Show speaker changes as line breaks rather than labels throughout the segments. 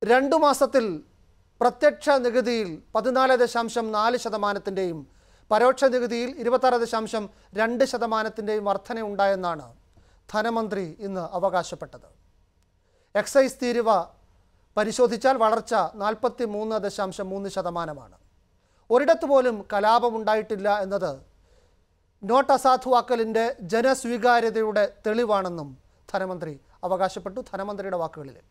രണ്ടു മാസത്തിൽ പ്രത്യക്ഷ നികുതിയിൽ പതിനാല് ദശാംശം നാല് ശതമാനത്തിൻ്റെയും പരോക്ഷ നികുതിയിൽ ഇരുപത്താറ് ദശാംശം രണ്ട് ശതമാനത്തിൻ്റെയും വർധനയുണ്ടായെന്നാണ് ധനമന്ത്രി ഇന്ന് അവകാശപ്പെട്ടത് എക്സൈസ് തീരുവ പരിശോധിച്ചാൽ വളർച്ച നാൽപ്പത്തി മൂന്ന് ദശാംശം മൂന്ന് ശതമാനമാണ് ഒരിടത്ത് പോലും കലാപമുണ്ടായിട്ടില്ല എന്നത് നോട്ട് അസാധുവാക്കലിൻ്റെ ജനസ്വീകാര്യതയുടെ തെളിവാണെന്നും ധനമന്ത്രി അവകാശപ്പെട്ടു ധനമന്ത്രിയുടെ വാക്കുകളിലേക്ക്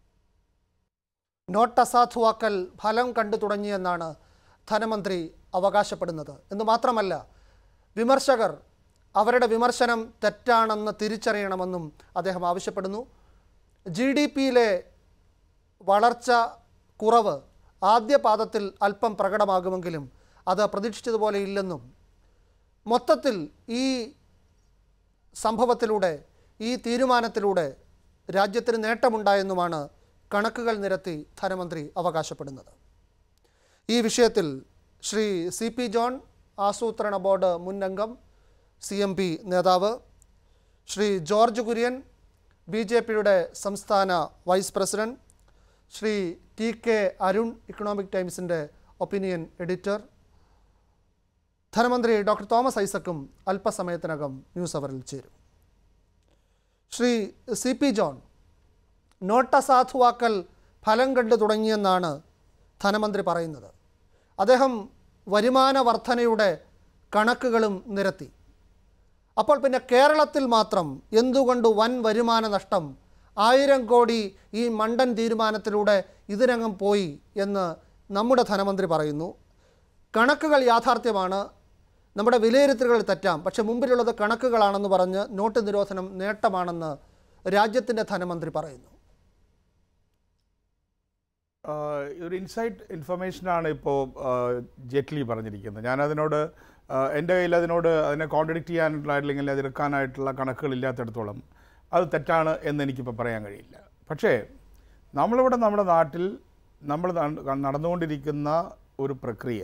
നോട്ട് അസാധുവാക്കൽ ഫലം കണ്ടു തുടങ്ങിയെന്നാണ് ധനമന്ത്രി അവകാശപ്പെടുന്നത് എന്ന് മാത്രമല്ല വിമർശകർ അവരുടെ വിമർശനം തെറ്റാണെന്ന് തിരിച്ചറിയണമെന്നും അദ്ദേഹം ആവശ്യപ്പെടുന്നു ജി ഡി പിയിലെ വളർച്ച കുറവ് ആദ്യ പാദത്തിൽ അല്പം പ്രകടമാകുമെങ്കിലും അത് പ്രതീക്ഷിച്ചതുപോലെ ഇല്ലെന്നും മൊത്തത്തിൽ ഈ സംഭവത്തിലൂടെ ഈ തീരുമാനത്തിലൂടെ രാജ്യത്തിന് നേട്ടമുണ്ടായെന്നുമാണ് കണക്കുകൾ നിരത്തി ധനമന്ത്രി അവകാശപ്പെടുന്നത് ഈ വിഷയത്തിൽ ശ്രീ സി പി ജോൺ ആസൂത്രണ ബോർഡ് മുൻ അംഗം സി എം പി നേതാവ് Shri George Kurian B J പിയുടെ സംസ്ഥാന vice president Shri T K Arun economic ടൈംസിൻ്റെ ഒപ്പീനിയൻ എഡിറ്റർ ധനമന്ത്രി ഡോക്ടർ തോമസ് ഐസക്കും അല്പസമയത്തിനകം ന്യൂസ് അവറിൽ ചേരും Shri C P John note അസാധുവാക്കൽ ഫലം കണ്ടു തുടങ്ങിയെന്നാണ് ധനമന്ത്രി പറയുന്നത് അദ്ദേഹം വരുമാന വർധനയുടെ കണക്കുകളും നിരത്തി അപ്പോൾ പിന്നെ കേരളത്തിൽ മാത്രം എന്തുകൊണ്ട് വൻ വരുമാന നഷ്ടം ആയിരം കോടി ഈ മണ്ടൻ തീരുമാനത്തിലൂടെ ഇതിനകം പോയി എന്ന് നമ്മുടെ ധനമന്ത്രി പറയുന്നു കണക്കുകൾ യാഥാർത്ഥ്യമാണ് നമ്മുടെ വിലയിരുത്തലുകൾ തെറ്റാം പക്ഷെ മുമ്പിലുള്ളത് കണക്കുകളാണെന്ന് പറഞ്ഞ് നോട്ട് നിരോധനം നേട്ടമാണെന്ന് രാജ്യത്തിൻ്റെ ധനമന്ത്രി പറയുന്നു
ആഹ് ഒരു ഇൻസൈറ്റ് ഇൻഫർമേഷനാണ് ഇപ്പോൾ ജെറ്റ്ലി പറഞ്ഞിരിക്കുന്നത് ഞാനതിനോട് ആഹ് എൻ്റെ കയ്യിൽ അതിനോട് അതിനെ കോൺട്രഡിക്റ്റ് ചെയ്യാനായിട്ടുള്ള അല്ലെങ്കിൽ എതിർക്കാനായിട്ടുള്ള കണക്കുകളില്ലാത്തിടത്തോളം അത് തെറ്റാണ് എന്ന് എനിക്കിപ്പോൾ പറയാൻ കഴിയില്ല പക്ഷേ നമ്മളിവിടെ നമ്മുടെ നാട്ടിൽ നമ്മൾ നട- നടന്നുകൊണ്ടിരിക്കുന്ന ഒരു പ്രക്രിയ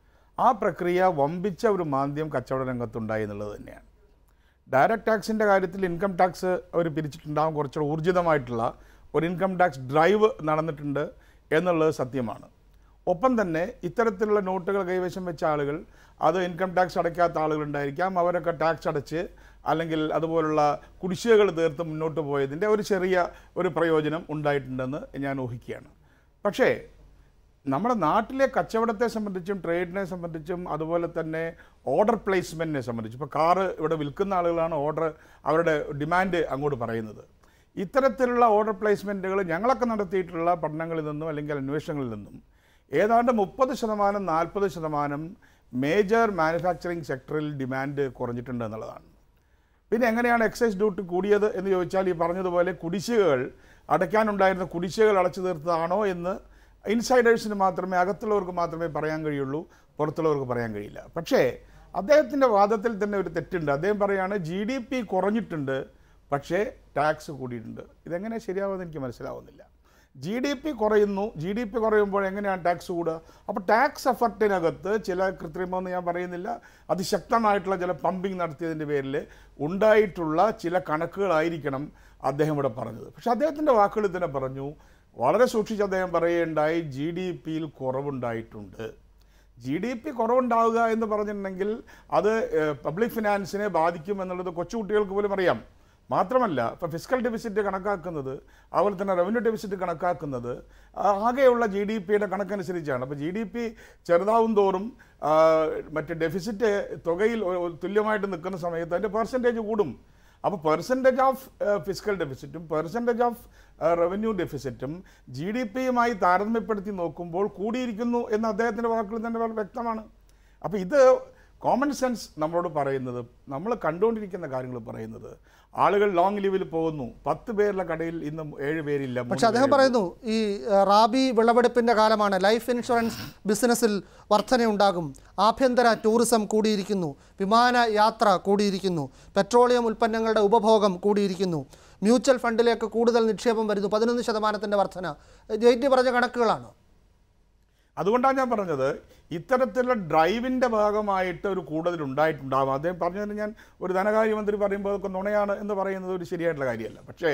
ആ പ്രക്രിയ വമ്പിച്ച ഒരു മാന്ദ്യം കച്ചവട രംഗത്തുണ്ടായി എന്നുള്ളത് തന്നെയാണ് ഡയറക്റ്റ് ടാക്സിൻ്റെ കാര്യത്തിൽ ഇൻകം ടാക്സ് അവർ പിരിച്ചിട്ടുണ്ടാകും കുറച്ചുകൂടെ ഊർജിതമായിട്ടുള്ള ഒരു ഇൻകം ടാക്സ് ഡ്രൈവ് നടന്നിട്ടുണ്ട് എന്നുള്ളത് സത്യമാണ് ഒപ്പം തന്നെ ഇത്തരത്തിലുള്ള നോട്ടുകൾ കൈവശം വെച്ച ആളുകൾ അത് ഇൻകം ടാക്സ് അടയ്ക്കാത്ത ആളുകളുണ്ടായിരിക്കാം അവരൊക്കെ ടാക്സ് അടച്ച് അല്ലെങ്കിൽ അതുപോലുള്ള കുടിശ്ശികകൾ തീർത്ത് മുന്നോട്ട് പോയതിൻ്റെ ഒരു ചെറിയ ഒരു പ്രയോജനം ഉണ്ടായിട്ടുണ്ടെന്ന് ഞാൻ ഊഹിക്കുകയാണ് പക്ഷേ നമ്മുടെ നാട്ടിലെ കച്ചവടത്തെ സംബന്ധിച്ചും ട്രേഡിനെ സംബന്ധിച്ചും അതുപോലെ തന്നെ ഓർഡർ പ്ലേസ്മെൻറ്റിനെ സംബന്ധിച്ചും ഇപ്പോൾ കാറ് ഇവിടെ വിൽക്കുന്ന ആളുകളാണ് ഓർഡർ അവരുടെ ഡിമാൻഡ് അങ്ങോട്ട് പറയുന്നത് ഇത്തരത്തിലുള്ള ഓർഡർ പ്ലേസ്മെൻറ്റുകൾ ഞങ്ങളൊക്കെ നടത്തിയിട്ടുള്ള പഠനങ്ങളിൽ നിന്നും അല്ലെങ്കിൽ അന്വേഷണങ്ങളിൽ നിന്നും ഏതാണ്ട് മുപ്പത് ശതമാനം നാൽപ്പത് ശതമാനം മേജർ മാനുഫാക്ചറിങ് സെക്ടറിൽ ഡിമാൻഡ് കുറഞ്ഞിട്ടുണ്ട് എന്നുള്ളതാണ് പിന്നെ എങ്ങനെയാണ് എക്സൈസ് ഡ്യൂട്ടി കൂടിയത് എന്ന് ചോദിച്ചാൽ ഈ പറഞ്ഞതുപോലെ കുടിശ്ശികകൾ അടയ്ക്കാനുണ്ടായിരുന്ന കുടിശ്ശികകൾ അടച്ചു തീർത്തതാണോ എന്ന് ഇൻസൈഡേഴ്സിന് മാത്രമേ അകത്തുള്ളവർക്ക് മാത്രമേ പറയാൻ കഴിയുള്ളൂ പുറത്തുള്ളവർക്ക് പറയാൻ കഴിയില്ല പക്ഷേ അദ്ദേഹത്തിൻ്റെ വാദത്തിൽ തന്നെ ഒരു തെറ്റുണ്ട് അദ്ദേഹം പറയാണ് ജി ഡി പി കുറഞ്ഞിട്ടുണ്ട് പക്ഷേ ടാക്സ് കൂടിയിട്ടുണ്ട് ഇതെങ്ങനെ ശരിയാവുമെന്ന് എനിക്ക് മനസ്സിലാവുന്നില്ല ജി ഡി പി കുറയുന്നു ജി ഡി പി കുറയുമ്പോൾ എങ്ങനെയാണ് ടാക്സ് കൂടുക അപ്പോൾ ടാക്സ് എഫർട്ടിനകത്ത് ചില കൃത്രിമമെന്ന് ഞാൻ പറയുന്നില്ല അതിശക്തമായിട്ടുള്ള ചില പമ്പിങ് നടത്തിയതിൻ്റെ പേരിൽ ഉണ്ടായിട്ടുള്ള ചില കണക്കുകളായിരിക്കണം അദ്ദേഹം ഇവിടെ പറഞ്ഞത് പക്ഷെ അദ്ദേഹത്തിൻ്റെ വാക്കുകളിൽ തന്നെ പറഞ്ഞു വളരെ സൂക്ഷിച്ച് അദ്ദേഹം പറയുകയുണ്ടായി ജി ഡി പിയിൽ കുറവുണ്ടായിട്ടുണ്ട് ജി ഡി പി കുറവുണ്ടാവുക എന്ന് പറഞ്ഞിട്ടുണ്ടെങ്കിൽ അത് പബ്ലിക് ഫിനാൻസിനെ ബാധിക്കും എന്നുള്ളത് കൊച്ചുകുട്ടികൾക്ക് പോലും അറിയാം മാത്രമല്ല ഇപ്പോൾ ഫിസിക്കൽ ഡെഫിസിറ്റ് കണക്കാക്കുന്നത് അതുപോലെ തന്നെ റവന്യൂ ഡെഫിസിറ്റ് കണക്കാക്കുന്നത് ആ, ആകെയുള്ള ജി ഡി പിയുടെ കണക്കനുസരിച്ചാണ് അപ്പോൾ ജി ഡി പി ചെറുതാവും തോറും ആ, മറ്റ് ഡെഫിസിറ്റ് തുകയിൽ ഒ- ഒ- തുല്യമായിട്ട് നിൽക്കുന്ന സമയത്ത് അതിൻ്റെ പെർസെൻറ്റേജ് കൂടും അപ്പോൾ പെർസെൻറ്റേജ് ഓഫ് ഫിസിക്കൽ ഡെഫിസിറ്റും പെർസെൻറ്റേജ് ഓഫ് റവന്യൂ ഡെഫിസിറ്റും ജി ഡി പിയുമായി താരതമ്യപ്പെടുത്തി നോക്കുമ്പോൾ കൂടിയിരിക്കുന്നു എന്ന് അദ്ദേഹത്തിൻ്റെ വാക്കുകളിൽ തന്നെ വളരെ വ്യക്തമാണ് അപ്പോൾ ഇത് കോമൺ സെൻസ് നമ്മളോട് പറയുന്നത് നമ്മൾ കണ്ടുകൊണ്ടിരിക്കുന്ന കാര്യങ്ങൾ പറയുന്നത് ആളുകൾ ലോങ് ലീവിൽ പോകുന്നു പത്ത് പേരുള്ള കടയിൽ ഇന്ന് ഏഴ് പേരില്ല മൂന്ന്
പക്ഷെ അദ്ദേഹം
പേരേ
പറയുന്നു ഈ ഏഹ്, റാബി വിളവെടുപ്പിൻ്റെ കാലമാണ് ലൈഫ് ഇൻഷുറൻസ് ബിസിനസ്സിൽ വർധനയുണ്ടാകും ആഭ്യന്തര ടൂറിസം കൂടിയിരിക്കുന്നു വിമാന യാത്ര കൂടിയിരിക്കുന്നു പെട്രോളിയം ഉൽപ്പന്നങ്ങളുടെ ഉപഭോഗം കൂടിയിരിക്കുന്നു മ്യൂച്വൽ ഫണ്ടിലേക്ക് കൂടുതൽ നിക്ഷേപം വരുന്നു പതിനൊന്ന് ശതമാനത്തിൻ്റെ വർധന ജെയ്റ്റി പറഞ്ഞ കണക്കുകളാണ്
അതുകൊണ്ടാണ് ഞാൻ പറഞ്ഞത് ഇത്തരത്തിലുള്ള ഡ്രൈവിൻ്റെ ഭാഗമായിട്ട് ഒരു കൂടുതൽ ഉണ്ടായിട്ടുണ്ടാകും അദ്ദേഹം പറഞ്ഞതിന് ഞാൻ ഒരു ധനകാര്യമന്ത്രി പറയുമ്പോൾ അതൊക്കെ നുണയാണ് എന്ന് പറയുന്നത് ഒരു ശരിയായിട്ടുള്ള കാര്യമല്ല പക്ഷേ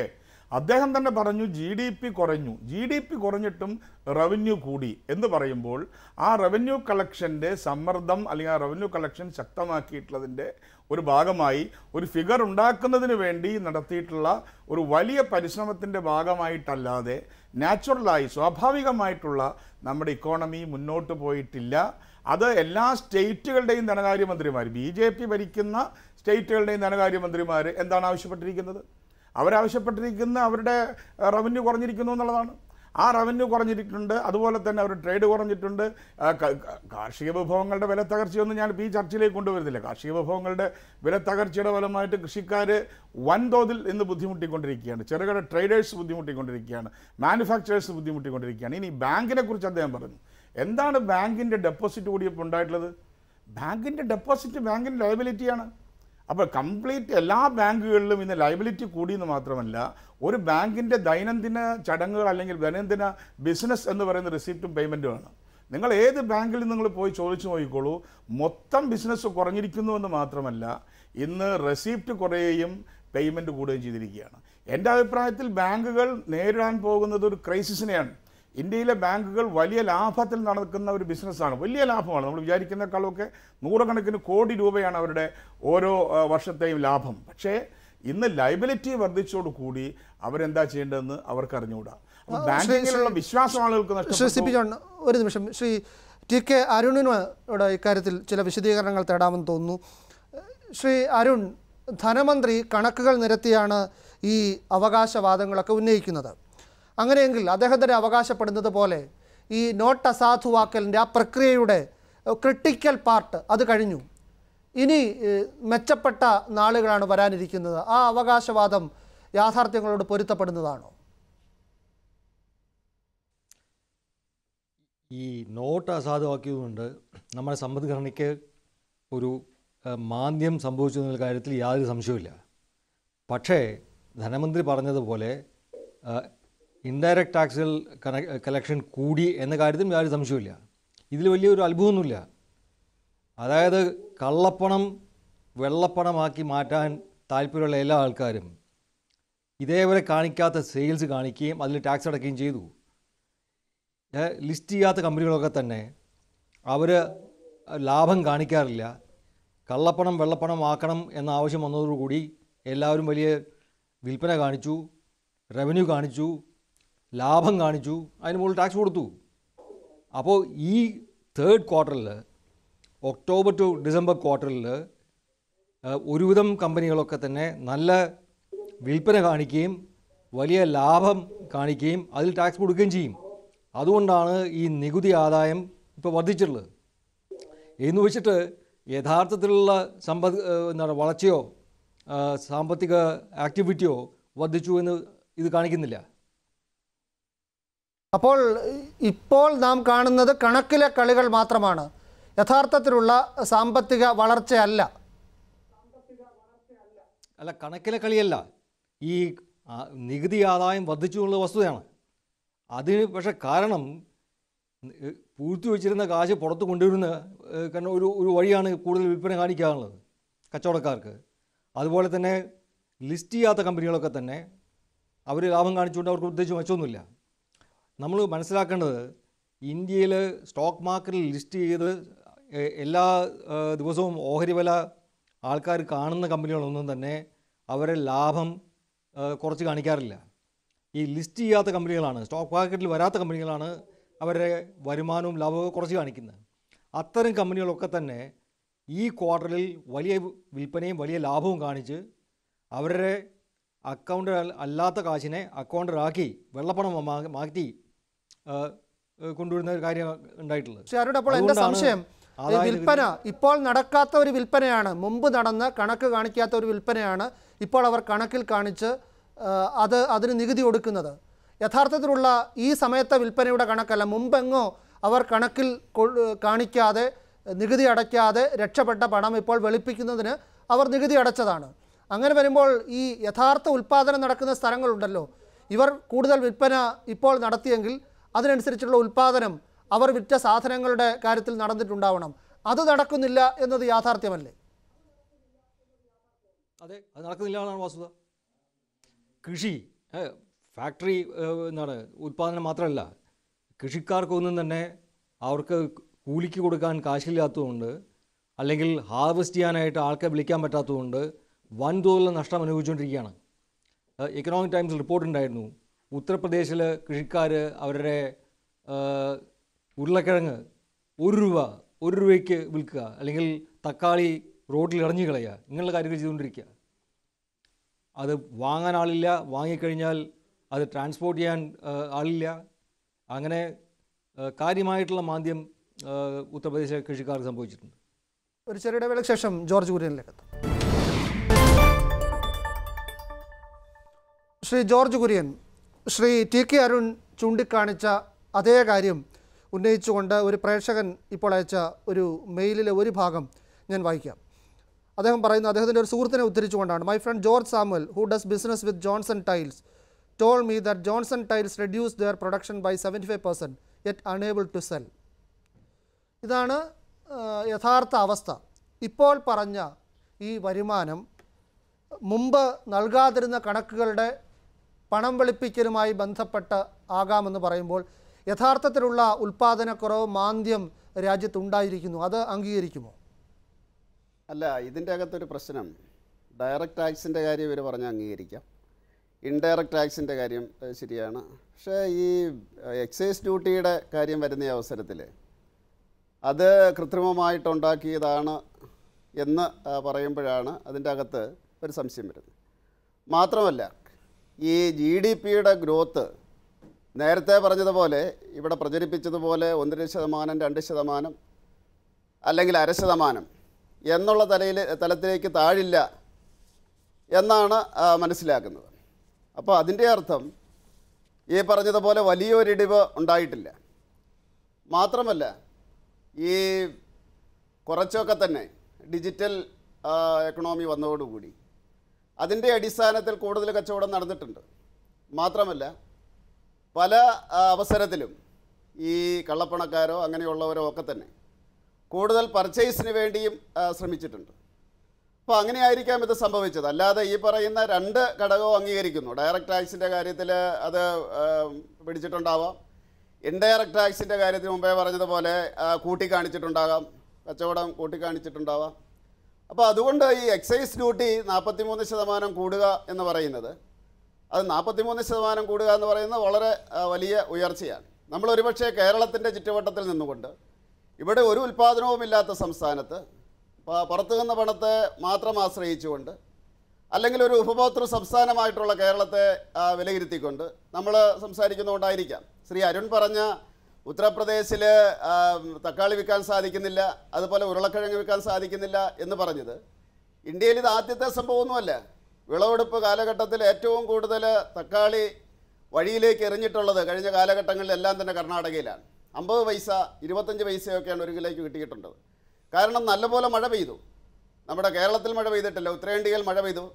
അദ്ദേഹം തന്നെ പറഞ്ഞു ജി ഡി പി കുറഞ്ഞു ജി ഡി പി കുറഞ്ഞിട്ടും റവന്യൂ കൂടി എന്ന് പറയുമ്പോൾ ആ റവന്യൂ കളക്ഷൻ്റെ സമ്മർദ്ദം അല്ലെങ്കിൽ ആ റവന്യൂ കളക്ഷൻ ശക്തമാക്കിയിട്ടുള്ളതിൻ്റെ ഒരു ഭാഗമായി ഒരു ഫിഗർ ഉണ്ടാക്കുന്നതിന് വേണ്ടി നടത്തിയിട്ടുള്ള ഒരു വലിയ പരിശ്രമത്തിൻ്റെ ഭാഗമായിട്ടല്ലാതെ നാച്ചുറലായി സ്വാഭാവികമായിട്ടുള്ള നമ്മുടെ ഇക്കോണമി മുന്നോട്ട് പോയിട്ടില്ല അത് എല്ലാ സ്റ്റേറ്റുകളുടെയും ധനകാര്യമന്ത്രിമാർ ബി ജെ പി ഭരിക്കുന്ന സ്റ്റേറ്റുകളുടെയും ധനകാര്യമന്ത്രിമാർ എന്താണ് ആവശ്യപ്പെട്ടിരിക്കുന്നത് അവരാവശ്യപ്പെട്ടിരിക്കുന്ന അവരുടെ റവന്യൂ കുറഞ്ഞിരിക്കുന്നു എന്നുള്ളതാണ് ആ റവന്യൂ കുറഞ്ഞിട്ടുണ്ട് അതുപോലെ തന്നെ അവരുടെ ട്രേഡ് കുറഞ്ഞിട്ടുണ്ട് ആ, ക- ക- കാർഷിക വിഭവങ്ങളുടെ വില തകർച്ചയൊന്നും ഞാൻ ഈ ചർച്ചയിലേക്ക് കൊണ്ടുവരുന്നില്ല കാർഷിക വിഭവങ്ങളുടെ വില തകർച്ചയുടെ ഫലമായിട്ട് കൃഷിക്കാർ വൻതോതിൽ ഇന്ന് ബുദ്ധിമുട്ടിക്കൊണ്ടിരിക്കുകയാണ് ചെറുകിട ട്രേഡേഴ്സ് ബുദ്ധിമുട്ടിക്കൊണ്ടിരിക്കുകയാണ് മാനുഫാക്ചറേഴ്സ് ബുദ്ധിമുട്ടിക്കൊണ്ടിരിക്കുകയാണ് ഇനി ബാങ്കിനെ കുറിച്ച് അദ്ദേഹം പറഞ്ഞു എന്താണ് ബാങ്കിൻ്റെ ഡെപ്പോസിറ്റ് കൂടിയപ്പോൾ ഉണ്ടായിട്ടുള്ളത് ബാങ്കിൻ്റെ ഡെപ്പോസിറ്റ് ബാങ്കിൻ്റെ ലയബിലിറ്റിയാണ് അപ്പോൾ കംപ്ലീറ്റ് എല്ലാ ബാങ്കുകളിലും ഇന്ന് ലയബിലിറ്റി കൂടിയെന്ന് മാത്രമല്ല ഒരു ബാങ്കിൻ്റെ ദൈനംദിന ചടങ്ങുകൾ അല്ലെങ്കിൽ ദൈനംദിന ബിസിനസ് എന്ന് പറയുന്ന റിസീപ്റ്റും പേയ്മെൻറ്റുമാണ് നിങ്ങൾ ഏത് ബാങ്കിൽ നിങ്ങൾ പോയി ചോദിച്ചു നോക്കിക്കോളൂ മൊത്തം ബിസിനസ് കുറഞ്ഞിരിക്കുന്നു എന്ന് മാത്രമല്ല ഇന്ന് റെസീപ്റ്റ് കുറയുകയും പേയ്മെൻറ്റ് കൂടുകയും ചെയ്തിരിക്കുകയാണ് എൻ്റെ അഭിപ്രായത്തിൽ ബാങ്കുകൾ നേരിടാൻ പോകുന്നത് ഒരു ക്രൈസിസിനെയാണ് ഇന്ത്യയിലെ ബാങ്കുകൾ വലിയ ലാഭത്തിൽ നടക്കുന്ന ഒരു ബിസിനസ്സാണ് വലിയ ലാഭമാണ് നമ്മൾ വിചാരിക്കുന്നേക്കാളൊക്കെ നൂറുകണക്കിന് കോടി രൂപയാണ് അവരുടെ ഓരോ ആ, വർഷത്തെയും ലാഭം പക്ഷേ ഇന്ന് ലൈബിലിറ്റി വർദ്ധിച്ചോടുകൂടി അവരെന്താ ചെയ്യേണ്ടതെന്ന് അവർക്ക് അറിഞ്ഞുകൂടാ അപ്പോൾ ബാങ്കിങ്ങിലുള്ള വിശ്വാസം ആളുകൾക്ക്
ശ്രീ സി
നഷ്ടപ്പെട്ടു
പി ജോൺ ഒരു നിമിഷം ശ്രീ ടി കെ അരുണിനോട് ഇക്കാര്യത്തിൽ ചില വിശദീകരണങ്ങൾ തേടാമെന്ന് തോന്നുന്നു ശ്രീ അരുൺ ധനമന്ത്രി കണക്കുകൾ നിരത്തിയാണ് ഈ അവകാശവാദങ്ങളൊക്കെ ഉന്നയിക്കുന്നത് അങ്ങനെയെങ്കിൽ അദ്ദേഹം തന്നെ അവകാശപ്പെടുന്നത് പോലെ ഈ നോട്ട് അസാധുവാക്കലിൻ്റെ ആ പ്രക്രിയയുടെ ക്രിട്ടിക്കൽ പാർട്ട് അത് കഴിഞ്ഞു ഇനി ഏഹ്, മെച്ചപ്പെട്ട നാളുകളാണ് വരാനിരിക്കുന്നത് ആ അവകാശവാദം യാഥാർത്ഥ്യങ്ങളോട് പൊരുത്തപ്പെടുന്നതാണോ
ഈ നോട്ട് അസാധുവാക്കിയതുകൊണ്ട് നമ്മുടെ സമ്പദ്ഘടനയ്ക്ക് ഒരു ഏഹ്, മാന്ദ്യം സംഭവിച്ചു എന്നുള്ള കാര്യത്തിൽ യാതൊരു സംശയവുമില്ല പക്ഷേ ധനമന്ത്രി പറഞ്ഞതുപോലെ ഇൻഡയറക്റ്റ് ടാക്സുകൾ കളക്ഷൻ കൂടി എന്ന കാര്യത്തിലും യാതൊരു സംശയവുമില്ല ഇതിൽ വലിയൊരു അത്ഭുതമൊന്നുമില്ല അതായത് കള്ളപ്പണം വെള്ളപ്പണമാക്കി മാറ്റാൻ താല്പര്യമുള്ള എല്ലാ ആൾക്കാരും ഇതേവരെ കാണിക്കാത്ത സെയിൽസ് കാണിക്കുകയും അതിൽ ടാക്സ് അടയ്ക്കുകയും ചെയ്തു ഏ, ലിസ്റ്റ് ചെയ്യാത്ത കമ്പനികളൊക്കെ തന്നെ അവർ ലാഭം കാണിക്കാറില്ല കള്ളപ്പണം വെള്ളപ്പണം ആക്കണം എന്ന ആവശ്യം വന്നതോടുകൂടി എല്ലാവരും വലിയ വിൽപ്പന കാണിച്ചു റവന്യൂ കാണിച്ചു ലാഭം കാണിച്ചു അതിന് മുകളിൽ ടാക്സ് കൊടുത്തു അപ്പോൾ ഈ തേർഡ് ക്വാർട്ടറിൽ ഒക്ടോബർ ടു ഡിസംബർ ക്വാർട്ടറിൽ ഒരുവിധം കമ്പനികളൊക്കെ തന്നെ നല്ല വിൽപ്പന കാണിക്കുകയും വലിയ ലാഭം കാണിക്കുകയും അതിൽ ടാക്സ് കൊടുക്കുകയും ചെയ്യും അതുകൊണ്ടാണ് ഈ നികുതി ആദായം ഇപ്പോൾ വർദ്ധിച്ചിട്ടുള്ളത് എന്ന് വെച്ചിട്ട് യഥാർത്ഥത്തിലുള്ള സമ്പദ് ഏഹ്, എന്താണ് വളർച്ചയോ ആ, സാമ്പത്തിക ആക്ടിവിറ്റിയോ വർദ്ധിച്ചു എന്ന് ഇത് കാണിക്കുന്നില്ല
അപ്പോൾ ഇപ്പോൾ നാം കാണുന്നത് കണക്കിലെ കളികൾ മാത്രമാണ് യഥാർത്ഥത്തിലുള്ള സാമ്പത്തിക വളർച്ചയല്ല
അല്ല കണക്കിലെ കളിയല്ല ഈ ആ, നികുതി ആദായം വർദ്ധിച്ചു എന്നുള്ള വസ്തുതയാണ് അതിന് പക്ഷെ കാരണം ഏ, പൂഴ്ത്തി വെച്ചിരുന്ന കാശ് പുറത്ത് കൊണ്ടുവരുന്ന ഏ, കാരണം ഒരു ഒരു വഴിയാണ് കൂടുതൽ വിൽപ്പന കാണിക്കാനുള്ളത് കച്ചവടക്കാർക്ക് അതുപോലെ തന്നെ ലിസ്റ്റ് ചെയ്യാത്ത കമ്പനികളൊക്കെ തന്നെ അവർ ലാഭം കാണിച്ചുകൊണ്ട് അവർക്ക് പ്രത്യേകിച്ച് മെച്ചമൊന്നുമില്ല നമ്മൾ മനസ്സിലാക്കേണ്ടത് ഇന്ത്യയിൽ സ്റ്റോക്ക് മാർക്കറ്റിൽ ലിസ്റ്റ് ചെയ്ത് എ- എല്ലാ ആ, ദിവസവും ഓഹരി വില ആൾക്കാർ കാണുന്ന കമ്പനികളൊന്നും തന്നെ അവരെ ലാഭം ആ, കുറച്ച് കാണിക്കാറില്ല ഈ ലിസ്റ്റ് ചെയ്യാത്ത കമ്പനികളാണ് സ്റ്റോക്ക് മാർക്കറ്റിൽ വരാത്ത കമ്പനികളാണ് അവരുടെ വരുമാനവും ലാഭവും കുറച്ച് കാണിക്കുന്നത് അത്തരം കമ്പനികളൊക്കെ തന്നെ ഈ ക്വാർട്ടറിൽ വലിയ വിൽപ്പനയും വലിയ ലാഭവും കാണിച്ച് അവരുടെ അക്കൗണ്ട് അല്ലാത്ത കാശിനെ അക്കൗണ്ടിലാക്കി വെള്ളപ്പണം മാ- മാറ്റി ആ, ആ, കൊണ്ടുവരുന്ന ഒരു കാര്യം ഉണ്ടായിട്ടുള്ളത്
പക്ഷേ അവരുടെ അപ്പോൾ എൻ്റെ
അതുകൊണ്ടാണ്
സംശയം ഈ
ആദായ
വിൽപ്പന ഇപ്പോൾ നടക്കാത്ത ഒരു വിൽപ്പനയാണ് മുമ്പ് നടന്ന കണക്ക് കാണിക്കാത്ത ഒരു വിൽപ്പനയാണ് ഇപ്പോൾ അവർ കണക്കിൽ കാണിച്ച് ആ, അത് അതിന് നികുതി കൊടുക്കുന്നത് യഥാർത്ഥത്തിലുള്ള ഈ സമയത്തെ വിൽപ്പനയുടെ കണക്കല്ല മുമ്പെങ്ങോ അവർ കണക്കിൽ കൊ- കാണിക്കാതെ നികുതി അടയ്ക്കാതെ രക്ഷപ്പെട്ട പണം ഇപ്പോൾ വെളുപ്പിക്കുന്നതിന് അവർ നികുതി അടച്ചതാണ് അങ്ങനെ വരുമ്പോൾ ഈ യഥാർത്ഥ ഉൽപ്പാദനം നടക്കുന്ന സ്ഥലങ്ങളുണ്ടല്ലോ ഇവർ കൂടുതൽ വിൽപ്പന ഇപ്പോൾ നടത്തിയെങ്കിൽ അതിനനുസരിച്ചുള്ള ഉൽപ്പാദനം അവർ വിറ്റ സാധനങ്ങളുടെ കാര്യത്തിൽ നടന്നിട്ടുണ്ടാവണം അത് നടക്കുന്നില്ല എന്നത് യാഥാർത്ഥ്യമല്ലേ
അതെ അത് നടക്കുന്നില്ല എന്നാണ് വസ്തുത കൃഷി ഏ, ഫാക്ടറി ഏഹ്, എന്താണ് ഉൽപ്പാദനം മാത്രമല്ല കൃഷിക്കാർക്കൊന്നും തന്നെ അവർക്ക് കൂലിക്ക് കൊടുക്കാൻ കാശില്ലാത്തതുകൊണ്ട് അല്ലെങ്കിൽ ഹാർവെസ്റ്റ് ചെയ്യാനായിട്ട് ആൾക്കാരെ വിളിക്കാൻ പറ്റാത്തതുകൊണ്ട് വൻതോതിലുള്ള നഷ്ടം അനുഭവിച്ചുകൊണ്ടിരിക്കുകയാണ് എക്കണോമിക് ടൈംസ് റിപ്പോർട്ട് ഉണ്ടായിരുന്നു ഉത്തർപ്രദേശിൽ കൃഷിക്കാർ അവരുടെ ഏഹ്, ഉരുളക്കിഴങ്ങ് ഒരു രൂപ ഒരു രൂപയ്ക്ക് വിൽക്കുക അല്ലെങ്കിൽ തക്കാളി റോഡിൽ ഇറങ്ങി കളയുക ഇങ്ങനെയുള്ള കാര്യങ്ങൾ ചെയ്തുകൊണ്ടിരിക്കുക അത് വാങ്ങാൻ ആളില്ല വാങ്ങിക്കഴിഞ്ഞാൽ അത് ട്രാൻസ്പോർട്ട് ചെയ്യാൻ ആ, ആളില്ല അങ്ങനെ ആ, കാര്യമായിട്ടുള്ള മാന്ദ്യം ആ, ഉത്തർപ്രദേശിലെ കൃഷിക്കാർക്ക് സംഭവിച്ചിട്ടുണ്ട്
ഒരു ചെറിയ ഇടവേളയ്ക്ക് ശേഷം ജോർജ് കുര്യനിലേക്ക് എത്താം Shri George Kurian Shri T K Arun ചൂണ്ടിക്കാണിച്ച അതേ കാര്യം ഉന്നയിച്ചുകൊണ്ട് ഒരു പ്രേക്ഷകൻ ഇപ്പോൾ അയച്ച ഒരു മെയിലിലെ ഒരു ഭാഗം ഞാൻ വായിക്കാം അദ്ദേഹം പറയുന്നു അദ്ദേഹത്തിൻ്റെ ഒരു സുഹൃത്തിനെ ഉദ്ധരിച്ചുകൊണ്ടാണ് my friend George Samuel who does business with Johnson Tiles told me that Johnson Tiles reduce their production by seventy five percent yet unable to sell ഇതാണ് ആ, യഥാർത്ഥ അവസ്ഥ ഇപ്പോൾ പറഞ്ഞ ഈ വരുമാനം മുമ്പ് നൽകാതിരുന്ന കണക്കുകളുടെ പണം വെളുപ്പിക്കലുമായി ബന്ധപ്പെട്ട് ആകാമെന്ന് പറയുമ്പോൾ യഥാർത്ഥത്തിലുള്ള ഉൽപ്പാദനക്കുറവ് മാന്ദ്യം രാജ്യത്തുണ്ടായിരിക്കുന്നു അത് അംഗീകരിക്കുമോ
അല്ല ഇതിൻ്റെ അകത്തൊരു പ്രശ്നം ഡയറക്റ്റ് ടാക്സിൻ്റെ കാര്യം ഇവർ പറഞ്ഞാൽ അംഗീകരിക്കാം ഇൻഡയറക്റ്റ് ടാക്സിൻ്റെ കാര്യം ഏഹ്, ശരിയാണ് പക്ഷേ ഈ ഏഹ്, എക്സൈസ് ഡ്യൂട്ടിയുടെ കാര്യം വരുന്ന ഈ അവസരത്തിൽ അത് കൃത്രിമമായിട്ടുണ്ടാക്കിയതാണ് എന്ന് ആ, പറയുമ്പോഴാണ് അതിൻ്റെ അകത്ത് ഒരു സംശയം വരുന്നത് മാത്രമല്ല ഈ ജി ഡി പിയുടെ ഗ്രോത്ത് നേരത്തെ പറഞ്ഞതുപോലെ ഇവിടെ പ്രചരിപ്പിച്ചതുപോലെ ഒന്നര ശതമാനം രണ്ട് ശതമാനം അല്ലെങ്കിൽ അര ശതമാനം എന്നുള്ള തലയിൽ തലത്തിലേക്ക് താഴില്ല എന്നാണ് ആ, മനസ്സിലാക്കുന്നത് അപ്പോൾ അതിൻ്റെ അർത്ഥം ഈ പറഞ്ഞതുപോലെ വലിയൊരിടിവ് ഉണ്ടായിട്ടില്ല മാത്രമല്ല ഈ കുറച്ചൊക്കെ തന്നെ ഡിജിറ്റൽ ആ, എക്കണോമി വന്നതോടുകൂടി അതിൻ്റെ അടിസ്ഥാനത്തിൽ കൂടുതൽ കച്ചവടം നടന്നിട്ടുണ്ട് മാത്രമല്ല പല ആ, അവസരത്തിലും ഈ കള്ളപ്പണക്കാരോ അങ്ങനെയുള്ളവരോ ഒക്കെ തന്നെ കൂടുതൽ പർച്ചേസിന് വേണ്ടിയും ആ, ശ്രമിച്ചിട്ടുണ്ട് അപ്പോൾ അങ്ങനെയായിരിക്കാം ഇത് സംഭവിച്ചത് അല്ലാതെ ഈ പറയുന്ന രണ്ട് ഘടകവും അംഗീകരിക്കുന്നു ഡയറക്റ്റ് ടാക്സിൻ്റെ കാര്യത്തിൽ അത് ആ, പിടിച്ചിട്ടുണ്ടാവാം ഇൻഡയറക്റ്റ് ടാക്സിൻ്റെ കാര്യത്തിൽ മുമ്പേ പറഞ്ഞതുപോലെ ആ, കൂട്ടിക്കാണിച്ചിട്ടുണ്ടാകാം കച്ചവടം കൂട്ടിക്കാണിച്ചിട്ടുണ്ടാവാം അപ്പോൾ അതുകൊണ്ട് ഈ എക്സൈസ് ഡ്യൂട്ടി നാൽപ്പത്തിമൂന്ന് ശതമാനം കൂടുക എന്ന് പറയുന്നത് അത് നാൽപ്പത്തിമൂന്ന് ശതമാനം കൂടുക എന്ന് പറയുന്നത് വളരെ ആ, വലിയ ഉയർച്ചയാണ് നമ്മൾ ഒരുപക്ഷെ കേരളത്തിൻ്റെ ചുറ്റുവട്ടത്തിൽ നിന്നുകൊണ്ട് ഇവിടെ ഒരു ഉൽപ്പാദനവുമില്ലാത്ത സംസ്ഥാനത്ത് പ- പുറത്തു നിന്ന് പണത്തെ മാത്രം ആശ്രയിച്ചുകൊണ്ട് അല്ലെങ്കിൽ ഒരു ഉപഭോക്തൃ സംസ്ഥാനമായിട്ടുള്ള കേരളത്തെ ആ, വിലയിരുത്തിക്കൊണ്ട് നമ്മൾ സംസാരിക്കുന്നതുകൊണ്ടായിരിക്കാം ശ്രീ അരുൺ പറഞ്ഞ ഉത്തർപ്രദേശിൽ തക്കാളി വിൽക്കാൻ സാധിക്കുന്നില്ല അതുപോലെ ഉരുളക്കിഴങ്ങ് വിൽക്കാൻ സാധിക്കുന്നില്ല എന്ന് പറഞ്ഞത് ഇന്ത്യയിൽ ഇത് ആദ്യത്തെ സംഭവമൊന്നുമല്ല വിളവെടുപ്പ് കാലഘട്ടത്തിൽ ഏറ്റവും കൂടുതൽ തക്കാളി വഴിയിലേക്ക് എറിഞ്ഞിട്ടുള്ളത് കഴിഞ്ഞ കാലഘട്ടങ്ങളിലെല്ലാം തന്നെ കർണാടകയിലാണ് അമ്പത് പൈസ ഇരുപത്തഞ്ച് പൈസയൊക്കെയാണ് ഒരു കിലോയ്ക്ക് കിട്ടിയിട്ടുള്ളത് കാരണം നല്ലപോലെ മഴ പെയ്തു നമ്മുടെ കേരളത്തിൽ മഴ പെയ്തിട്ടില്ല ഉത്തരേന്ത്യയിൽ മഴ പെയ്തു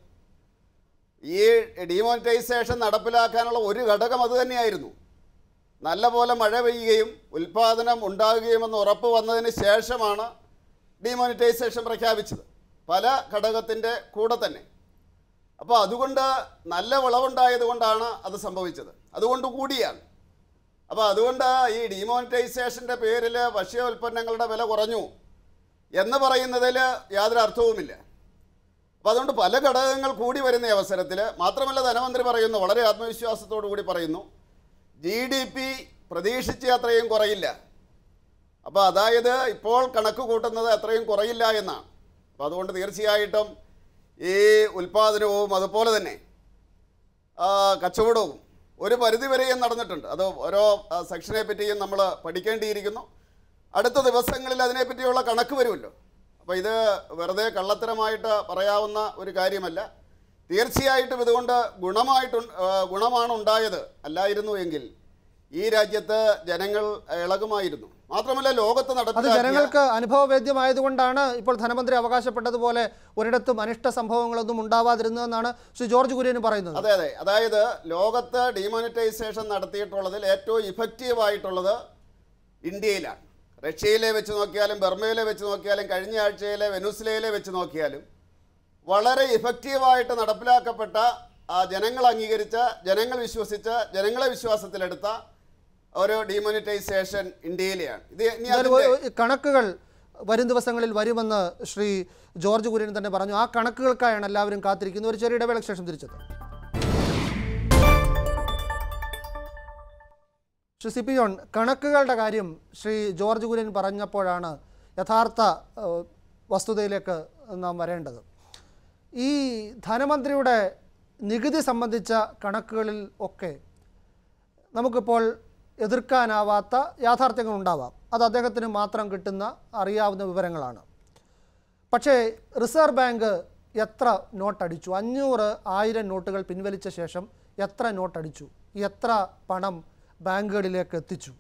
ഈ ഡിമോണിറ്റൈസേഷൻ നടപ്പിലാക്കാനുള്ള ഒരു ഘടകം അത് തന്നെയായിരുന്നു നല്ലപോലെ മഴ പെയ്യുകയും ഉൽപ്പാദനം ഉണ്ടാകുകയുമെന്ന് ഉറപ്പ് വന്നതിന് ശേഷമാണ് ഡിമോണിറ്റൈസേഷൻ പ്രഖ്യാപിച്ചത് പല ഘടകത്തിൻ്റെ കൂടെ തന്നെ അപ്പോൾ അതുകൊണ്ട് നല്ല വിളവുണ്ടായത് കൊണ്ടാണ് അത് സംഭവിച്ചത് അതുകൊണ്ട് കൂടിയാണ് അപ്പോൾ അതുകൊണ്ട് ഈ ഡിമോണിറ്റൈസേഷൻ്റെ പേരിൽ ഭക്ഷ്യ ഉൽപ്പന്നങ്ങളുടെ വില കുറഞ്ഞു എന്ന് പറയുന്നതിൽ യാതൊരു അർത്ഥവുമില്ല അപ്പോൾ അതുകൊണ്ട് പല ഘടകങ്ങൾ കൂടി വരുന്ന ഈ അവസരത്തിൽ മാത്രമല്ല ധനമന്ത്രി പറയുന്നു വളരെ ആത്മവിശ്വാസത്തോടു കൂടി പറയുന്നു ജി ഡി പി പ്രതീക്ഷിച്ച അത്രയും കുറയില്ല അപ്പോൾ അതായത് ഇപ്പോൾ കണക്ക് കൂട്ടുന്നത് അത്രയും കുറയില്ല എന്നാണ് അപ്പോൾ അതുകൊണ്ട് തീർച്ചയായിട്ടും ഈ ഉൽപ്പാദനവും അതുപോലെ തന്നെ ആ, കച്ചവടവും ഒരു പരിധി വരെയും നടന്നിട്ടുണ്ട് അത് ഓരോ ആ, സെക്ഷനെ പറ്റിയും നമ്മൾ പഠിക്കേണ്ടിയിരിക്കുന്നു അടുത്ത ദിവസങ്ങളിൽ അതിനെപ്പറ്റിയുള്ള കണക്ക് വരുമല്ലോ അപ്പോൾ ഇത് വെറുതെ കള്ളത്തരമായിട്ട് പറയാവുന്ന ഒരു കാര്യമല്ല തീർച്ചയായിട്ടും ഇതുകൊണ്ട് ഗുണമായിട്ട് ഗുണമാണ് ഉണ്ടായത് അല്ലായിരുന്നു എങ്കിൽ ഈ രാജ്യത്ത് ജനങ്ങൾ ഇളകുമായിരുന്നു മാത്രമല്ല ലോകത്ത്
അത്
നടപ്പിലാക്കിയ
ജനങ്ങൾക്ക് അനുഭവവേദ്യമായതുകൊണ്ടാണ് ഇപ്പോൾ ധനമന്ത്രി അവകാശപ്പെട്ടതുപോലെ ഒരിടത്തും അനിഷ്ട സംഭവങ്ങളൊന്നും ഉണ്ടാവാതിരുന്നതെന്നാണ് ശ്രീ ജോർജ് കുര്യന് പറയുന്നത്
അതെ അതെ അതായത് ലോകത്ത് ഡിമോണിറ്റൈസേഷൻ നടത്തിയിട്ടുള്ളതിൽ ഏറ്റവും ഇഫക്റ്റീവായിട്ടുള്ളത് ഇന്ത്യയിലാണ് റഷ്യയിലെ വെച്ച് നോക്കിയാലും ബർമയിലെ വെച്ച് നോക്കിയാലും കഴിഞ്ഞ ആഴ്ചയിലെ വെനുസ്ലയിലെ വെച്ച് നോക്കിയാലും വളരെ ഇഫക്റ്റീവായിട്ട് നടപ്പിലാക്കപ്പെട്ട ആ ജനങ്ങൾ അംഗീകരിച്ച ജനങ്ങൾ വിശ്വസിച്ച ജനങ്ങളെ വിശ്വാസത്തിലെടുത്ത ഒരു ഡിമോണിറ്റൈസേഷൻ ഇന്ത്യയിലെയാണ് ഇത് ഇനി
എന്തായാലും
അതിന്റെ-
ഒരു- കണക്കുകൾ വരും ദിവസങ്ങളിൽ വരുമെന്ന് ശ്രീ ജോർജ് കുര്യൻ തന്നെ പറഞ്ഞു ആ കണക്കുകൾക്കായാണ് എല്ലാവരും കാത്തിരിക്കുന്നത് ഒരു ചെറിയ ഇടവേളയ്ക്ക് ശേഷം തിരിച്ചത് ശ്രീ സി പി ജോൺ കണക്കുകളുടെ കാര്യം ശ്രീ ജോർജ് കുര്യൻ പറഞ്ഞപ്പോഴാണ് യഥാർത്ഥ ഏഹ്, വസ്തുതയിലേക്ക് നാം വരേണ്ടത് ഈ ധനമന്ത്രിയുടെ നികുതി സംബന്ധിച്ച കണക്കുകളിൽ ഒക്കെ നമുക്കിപ്പോൾ എതിർക്കാനാവാത്ത യാഥാർത്ഥ്യങ്ങൾ ഉണ്ടാവാം അത് അദ്ദേഹത്തിന് മാത്രം കിട്ടുന്ന അറിയാവുന്ന വിവരങ്ങളാണ് പക്ഷേ റിസർവ് ബാങ്ക് എത്ര നോട്ടടിച്ചു അഞ്ഞൂറ് ആയിരം നോട്ടുകൾ പിൻവലിച്ച ശേഷം എത്ര നോട്ടടിച്ചു എത്ര പണം ബാങ്കുകളിലേക്ക് എത്തിച്ചു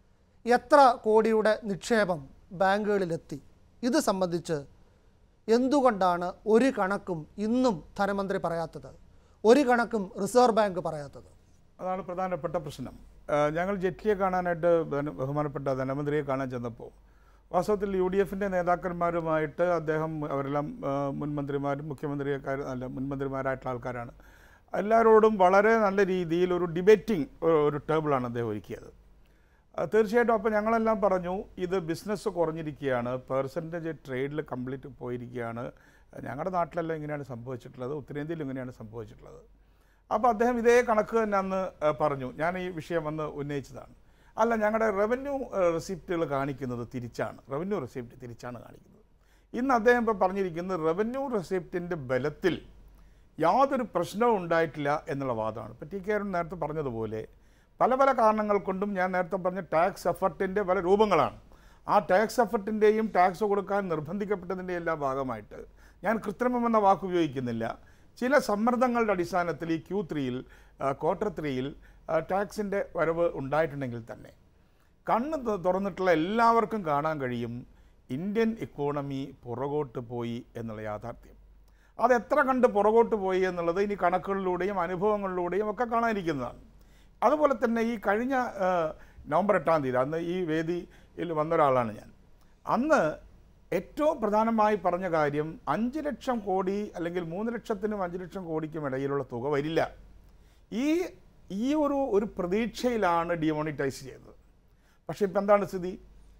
എത്ര കോടിയുടെ നിക്ഷേപം ബാങ്കുകളിലെത്തി ഇത് സംബന്ധിച്ച് എന്തുകൊണ്ടാണ് ഒരു കണക്കും ഇന്നും ധനമന്ത്രി പറയാത്തത് ഒരു കണക്കും റിസർവ് ബാങ്ക് പറയാത്തത്
അതാണ് പ്രധാനപ്പെട്ട പ്രശ്നം ആ, ഞങ്ങൾ ജെറ്റ്ലിയെ കാണാനായിട്ട് ധന- ബഹുമാനപ്പെട്ട ധനമന്ത്രിയെ കാണാൻ ചെന്നപ്പോൾ വാസ്തവത്തിൽ യു ഡി എഫിൻ്റെ നേതാക്കന്മാരുമായിട്ട് അദ്ദേഹം അവരെല്ലാം ആ, മുൻ മന്ത്രിമാരും മുഖ്യമന്ത്രിയൊക്കെ അല്ല മുൻ മന്ത്രിമാരായിട്ടുള്ള ആൾക്കാരാണ് എല്ലാവരോടും വളരെ നല്ല രീതിയിൽ ഒരു ഡിബേറ്റിംഗ് ഒരു ടേബിളാണ് അദ്ദേഹം ഒരുക്കിയത് ആ, തീർച്ചയായിട്ടും അപ്പോൾ ഞങ്ങളെല്ലാം പറഞ്ഞു ഇത് ബിസിനസ് കുറഞ്ഞിരിക്കുകയാണ് പേഴ്സൻറ്റേജ് ട്രേഡിൽ കംപ്ലീറ്റ് പോയിരിക്കുകയാണ് ഞങ്ങളുടെ നാട്ടിലെല്ലാം ഇങ്ങനെയാണ് സംഭവിച്ചിട്ടുള്ളത് ഉത്തരേന്ത്യയിൽ ഇങ്ങനെയാണ് സംഭവിച്ചിട്ടുള്ളത് അപ്പോൾ അദ്ദേഹം ഇതേ കണക്ക് തന്നെ അന്ന് ആ, പറഞ്ഞു ഞാൻ ഈ വിഷയം അന്ന് ഉന്നയിച്ചതാണ് അല്ല ഞങ്ങളുടെ റവന്യൂ റെസിപ്റ്റുകൾ കാണിക്കുന്നത് തിരിച്ചാണ് റവന്യൂ റെസിപ്റ്റ് തിരിച്ചാണ് കാണിക്കുന്നത് ഇന്ന് അദ്ദേഹം ഇപ്പോൾ പറഞ്ഞിരിക്കുന്നത് റവന്യൂ റെസിപ്റ്റിൻ്റെ ബലത്തിൽ യാതൊരു പ്രശ്നവും ഉണ്ടായിട്ടില്ല എന്നുള്ള വാദമാണ് ഇപ്പോൾ ടി കെ അരുൺ നേരത്തെ പറഞ്ഞതുപോലെ പല പല കാരണങ്ങൾ കൊണ്ടും ഞാൻ നേരത്തെ പറഞ്ഞ ടാക്സ് എഫർട്ടിൻ്റെ പല രൂപങ്ങളാണ് ആ ടാക്സ് എഫർട്ടിൻ്റെയും ടാക്സ് കൊടുക്കാൻ നിർബന്ധിക്കപ്പെട്ടതിൻ്റെ എല്ലാ ഭാഗമായിട്ട് ഞാൻ കൃത്രിമം എന്ന വാക്ക് ഉപയോഗിക്കുന്നില്ല ചില സമ്മർദ്ദങ്ങളുടെ അടിസ്ഥാനത്തിൽ ഈ ക്യൂ ത്രീയിൽ ക്വാർട്ടർ ത്രീയിൽ ടാക്സിൻ്റെ വരവ് ഉണ്ടായിട്ടുണ്ടെങ്കിൽ തന്നെ കണ്ണ് തു- തുറന്നിട്ടുള്ള എല്ലാവർക്കും കാണാൻ കഴിയും ഇന്ത്യൻ ഇക്കോണമി പുറകോട്ട് പോയി എന്നുള്ള യാഥാർത്ഥ്യം അത് എത്ര കണ്ട് പുറകോട്ട് പോയി എന്നുള്ളത് ഇനി കണക്കുകളിലൂടെയും അനുഭവങ്ങളിലൂടെയും ഒക്കെ കാണാനിരിക്കുന്നതാണ് അതുപോലെ തന്നെ ഈ കഴിഞ്ഞ ആ, നവംബർ എട്ടാം തീയതി അന്ന് ഈ വേദിയിൽ വന്ന ഒരാളാണ് ഞാൻ അന്ന് ഏറ്റവും പ്രധാനമായി പറഞ്ഞ കാര്യം അഞ്ച് ലക്ഷം കോടി അല്ലെങ്കിൽ മൂന്ന് ലക്ഷത്തിനും അഞ്ച് ലക്ഷം കോടിക്കും ഇടയിലുള്ള തുക വരില്ല ഈ ഈ ഒരു ഒരു പ്രതീക്ഷയിലാണ് ഡിമോണിറ്റൈസ് ചെയ്തത് പക്ഷേ ഇപ്പം എന്താണ് സ്ഥിതി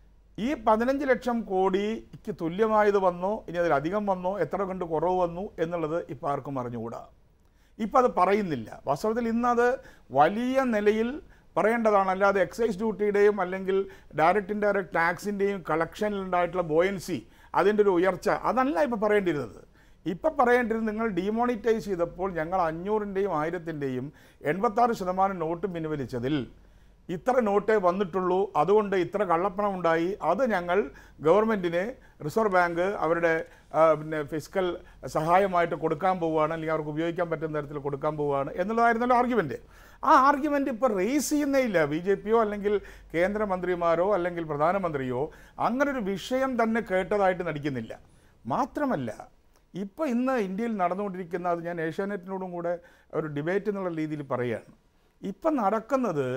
ഈ പതിനഞ്ച് ലക്ഷം കോടിക്ക് തുല്യമായത് വന്നോ ഇനി അതിലധികം വന്നോ എത്ര കണ്ട് കുറവ് വന്നു എന്നുള്ളത് ഇപ്പം ആർക്കും അറിഞ്ഞുകൂടാ ഇപ്പം അത് പറയുന്നില്ല വാസ്തവത്തിൽ ഇന്നത് വലിയ നിലയിൽ പറയേണ്ടതാണ് അല്ലാതെ എക്സൈസ് ഡ്യൂട്ടിയുടെയും അല്ലെങ്കിൽ ഡയറക്റ്റ് ഇൻഡയറക്റ്റ് ടാക്സിൻ്റെയും കളക്ഷനിലുണ്ടായിട്ടുള്ള ബോയൻസി അതിൻ്റെ ഒരു ഉയർച്ച അതല്ല ഇപ്പം പറയേണ്ടിരുന്നത് ഇപ്പം പറയേണ്ടിരുന്നത് നിങ്ങൾ ഡിമോണിറ്റൈസ് ചെയ്തപ്പോൾ ഞങ്ങൾ അഞ്ഞൂറിൻ്റെയും ആയിരത്തിൻ്റെയും എൺപത്താറ് ശതമാനം നോട്ട് പിൻവലിച്ചതിൽ ഇത്ര നോട്ടേ വന്നിട്ടുള്ളൂ അതുകൊണ്ട് ഇത്ര കള്ളപ്പണം ഉണ്ടായി അത് ഞങ്ങൾ ഗവൺമെൻറ്റിന് റിസർവ് ബാങ്ക് അവരുടെ ആ, പിന്നെ ഫിസിക്കൽ സഹായമായിട്ട് കൊടുക്കാൻ പോവുകയാണ് അല്ലെങ്കിൽ അവർക്ക് ഉപയോഗിക്കാൻ പറ്റുന്ന തരത്തിൽ കൊടുക്കാൻ പോവുകയാണ് എന്നുള്ളതായിരുന്നല്ലോ ആർഗ്യുമെൻറ്റ് ആ ആർഗ്യുമെൻറ്റ് ഇപ്പോൾ റേസ് ചെയ്യുന്നേ ഇല്ല ബി ജെ പിയോ അല്ലെങ്കിൽ കേന്ദ്രമന്ത്രിമാരോ അല്ലെങ്കിൽ പ്രധാനമന്ത്രിയോ അങ്ങനെ ഒരു വിഷയം തന്നെ കേട്ടതായിട്ട് നടിക്കുന്നില്ല മാത്രമല്ല ഇപ്പോൾ ഇന്ന് ഇന്ത്യയിൽ നടന്നുകൊണ്ടിരിക്കുന്ന അത് ഞാൻ ഏഷ്യാനെറ്റിനോടും കൂടെ ഒരു ഡിബേറ്റ് എന്നുള്ള രീതിയിൽ പറയുകയാണ് ഇപ്പം നടക്കുന്നത്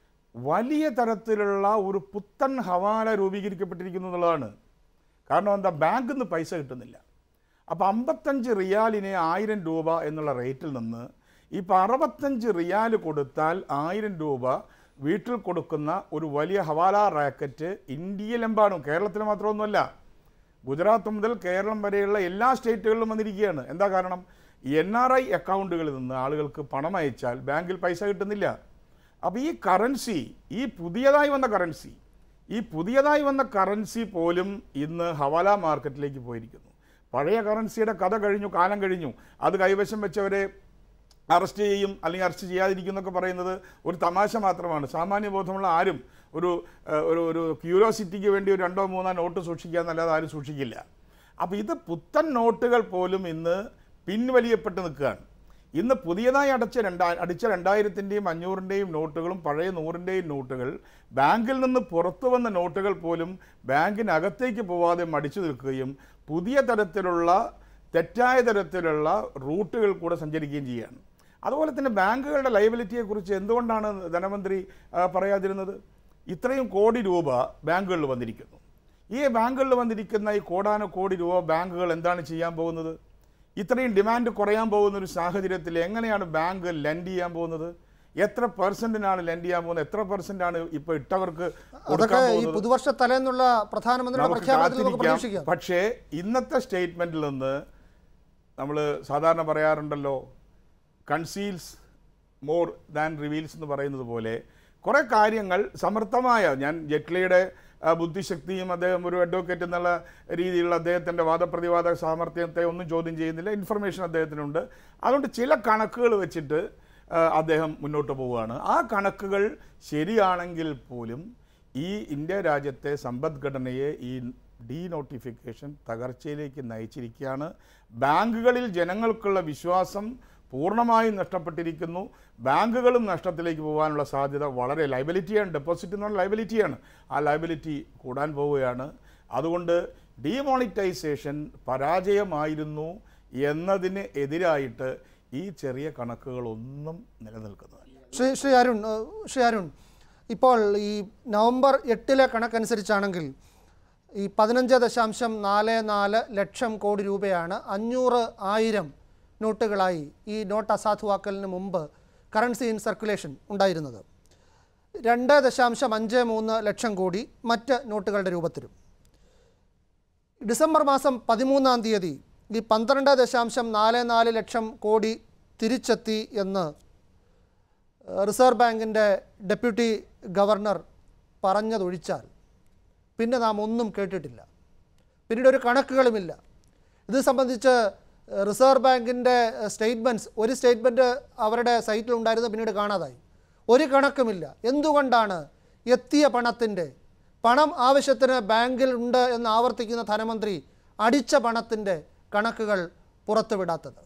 വലിയ തരത്തിലുള്ള ഒരു പുത്തൻ ഹവാല രൂപീകരിക്കപ്പെട്ടിരിക്കുന്നു എന്നുള്ളതാണ് കാരണം എന്താ ബാങ്കിൽ നിന്ന് പൈസ കിട്ടുന്നില്ല അപ്പോൾ അമ്പത്തഞ്ച് റിയാലിനെ ആയിരം രൂപ എന്നുള്ള റേറ്റിൽ നിന്ന് ഇപ്പോൾ അറുപത്തഞ്ച് റിയാൽ കൊടുത്താൽ ആയിരം രൂപ വീട്ടിൽ കൊടുക്കുന്ന ഒരു വലിയ ഹവാല റാക്കറ്റ് ഇന്ത്യയിലെമ്പാടും കേരളത്തിൽ മാത്രമൊന്നുമല്ല ഗുജറാത്ത് മുതൽ കേരളം വരെയുള്ള എല്ലാ സ്റ്റേറ്റുകളിലും വന്നിരിക്കുകയാണ് എന്താ കാരണം എൻ ആർ ഐ അക്കൗണ്ടുകളിൽ നിന്ന് ആളുകൾക്ക് പണം അയച്ചാൽ ബാങ്കിൽ പൈസ കിട്ടുന്നില്ല അപ്പോൾ ഈ കറൻസി ഈ പുതിയതായി വന്ന കറൻസി ഈ പുതിയതായി വന്ന കറൻസി പോലും ഇന്ന് ഹവാല മാർക്കറ്റിലേക്ക് പോയിരിക്കുന്നു പഴയ കറൻസിയുടെ കഥ കഴിഞ്ഞു കാലം കഴിഞ്ഞു അത് കൈവശം വെച്ചവരെ അറസ്റ്റ് ചെയ്യും അല്ലെങ്കിൽ അറസ്റ്റ് ചെയ്യാതിരിക്കും എന്നൊക്കെ പറയുന്നത് ഒരു തമാശ മാത്രമാണ് സാമാന്യ ബോധമുള്ള ആരും ഒരു ഏഹ്, ഒരു ഒരു ക്യൂരിയോസിറ്റിക്ക് വേണ്ടി ഒരു രണ്ടോ മൂന്നോ നോട്ട് സൂക്ഷിക്കുക എന്നല്ലാതെ ആരും സൂക്ഷിക്കില്ല അപ്പോൾ ഇത് പുത്തൻ നോട്ടുകൾ പോലും ഇന്ന് പിൻവലിയപ്പെട്ട് നിൽക്കുകയാണ് ഇന്ന് പുതിയതായി അടച്ച രണ്ടാ അടിച്ച രണ്ടായിരത്തിൻ്റെയും അഞ്ഞൂറിൻ്റെയും നോട്ടുകളും പഴയ നൂറിൻ്റെയും നോട്ടുകൾ ബാങ്കിൽ നിന്ന് പുറത്തു വന്ന നോട്ടുകൾ പോലും ബാങ്കിനകത്തേക്ക് പോവാതെ മടിച്ചു നിൽക്കുകയും പുതിയ തരത്തിലുള്ള തെറ്റായ തരത്തിലുള്ള റൂട്ടുകൾ കൂടെ സഞ്ചരിക്കുകയും ചെയ്യുകയാണ് അതുപോലെ തന്നെ ബാങ്കുകളുടെ ലയബിലിറ്റിയെക്കുറിച്ച് എന്തുകൊണ്ടാണ് ധനമന്ത്രി ആ, പറയാതിരുന്നത് ഇത്രയും കോടി രൂപ ബാങ്കുകളിൽ വന്നിരിക്കുന്നു ഈ ബാങ്കുകളിൽ വന്നിരിക്കുന്ന ഈ കോടാന കോടി രൂപ ബാങ്കുകൾ എന്താണ് ചെയ്യാൻ പോകുന്നത് ഇത്രയും ഡിമാൻഡ് കുറയാൻ പോകുന്ന ഒരു സാഹചര്യത്തിൽ എങ്ങനെയാണ് ബാങ്ക് ലെൻഡ് ചെയ്യാൻ പോകുന്നത് എത്ര പെർസെന്റിനാണ് ലെൻഡ് ചെയ്യാൻ പോകുന്നത് എത്ര പെർസെന്റ് ആണ് ഇപ്പൊ ഇട്ടവർക്ക്
അതൊക്കെ
കൊടുക്കാൻ
ഈ
പോകുന്നത്
പുതുവർഷ തലേന്നുള്ള പ്രധാനമന്ത്രിയുടെ
നമുക്ക്
പ്രഖ്യാപനത്തിൽ നമുക്ക്
കാത്തിരിക്കാം
പ്രതീക്ഷിക്കാം
പക്ഷേ ഇന്നത്തെ സ്റ്റേറ്റ്മെന്റിൽ നിന്ന് നമ്മൾ സാധാരണ പറയാറുണ്ടല്ലോ കൺസീൽസ് മോർ ദാൻ റിവീൽസ് എന്ന് പറയുന്നത് പോലെ കുറേ കാര്യങ്ങൾ സമർത്ഥമായ ഞാൻ ജെറ്റ്ലിയുടെ ആ, ബുദ്ധിശക്തിയും അദ്ദേഹം ഒരു അഡ്വക്കേറ്റ് എന്നുള്ള രീതിയിലുള്ള അദ്ദേഹത്തിൻ്റെ വാദപ്രതിവാദ സാമർത്ഥ്യത്തെ ഒന്നും ചോദ്യം ചെയ്യുന്നില്ല ഇൻഫർമേഷൻ അദ്ദേഹത്തിനുണ്ട് അതുകൊണ്ട് ചില കണക്കുകൾ വെച്ചിട്ട് ആ, അദ്ദേഹം മുന്നോട്ട് പോവുകയാണ് ആ കണക്കുകൾ ശരിയാണെങ്കിൽ പോലും ഈ ഇന്ത്യ രാജ്യത്തെ സമ്പദ്ഘടനയെ ഈ ഡീ നോട്ടിഫിക്കേഷൻ തകർച്ചയിലേക്ക് നയിച്ചിരിക്കുകയാണ് ബാങ്കുകളിൽ ജനങ്ങൾക്കുള്ള വിശ്വാസം പൂർണ്ണമായും നഷ്ടപ്പെട്ടിരിക്കുന്നു ബാങ്കുകളും നഷ്ടത്തിലേക്ക് പോകാനുള്ള സാധ്യത വളരെ ലൈബിലിറ്റിയാണ് ഡെപ്പോസിറ്റ് എന്ന് പറഞ്ഞാൽ ലൈബിലിറ്റിയാണ് ആ ലൈബിലിറ്റി കൂടാൻ പോവുകയാണ് അതുകൊണ്ട് ഡീമോണിറ്റൈസേഷൻ പരാജയമായിരുന്നു എന്നതിന് എതിരായിട്ട് ഈ ചെറിയ കണക്കുകളൊന്നും നിലനിൽക്കുന്നതല്ല
ശ്രീ ശ്രീ അരുൺ ഏഹ്, ശ്രീ അരുൺ ഇപ്പോൾ ഈ നവംബർ എട്ടിലെ കണക്കനുസരിച്ചാണെങ്കിൽ ഈ പതിനഞ്ച് ദശാംശം നാല് നാല് ലക്ഷം കോടി രൂപയാണ് അഞ്ഞൂറ് ആയിരം നോട്ടുകളായി ഈ നോട്ട് അസാധുവാക്കലിന് മുമ്പ് കറൻസി ഇൻ സർക്കുലേഷൻ ഉണ്ടായിരുന്നത് രണ്ട് ദശാംശം അഞ്ച് മൂന്ന് ലക്ഷം കോടി മറ്റ് നോട്ടുകളുടെ രൂപത്തിലും ഡിസംബർ മാസം പതിമൂന്നാം തീയതി ഈ പന്ത്രണ്ട് ദശാംശം നാല് നാല് ലക്ഷം കോടി തിരിച്ചെത്തി എന്ന് റിസർവ് ബാങ്കിൻ്റെ ഡെപ്യൂട്ടി ഗവർണർ പറഞ്ഞതൊഴിച്ചാൽ പിന്നെ നാം ഒന്നും കേട്ടിട്ടില്ല പിന്നീട് ഒരു കണക്കുകളുമില്ല ഇത് സംബന്ധിച്ച് റിസർവ് ബാങ്കിൻ്റെ സ്റ്റേറ്റ്മെൻറ്റ്സ് ഒരു സ്റ്റേറ്റ്മെൻറ്റ് അവരുടെ സൈറ്റിൽ ഉണ്ടായിരുന്നത് പിന്നീട് കാണാതായി ഒരു കണക്കുമില്ല എന്തുകൊണ്ടാണ് എത്തിയ പണത്തിൻ്റെ പണം ആവശ്യത്തിന് ബാങ്കിൽ ഉണ്ട് എന്ന് ആവർത്തിക്കുന്ന ധനമന്ത്രി അടിച്ച പണത്തിൻ്റെ കണക്കുകൾ പുറത്തുവിടാത്തത്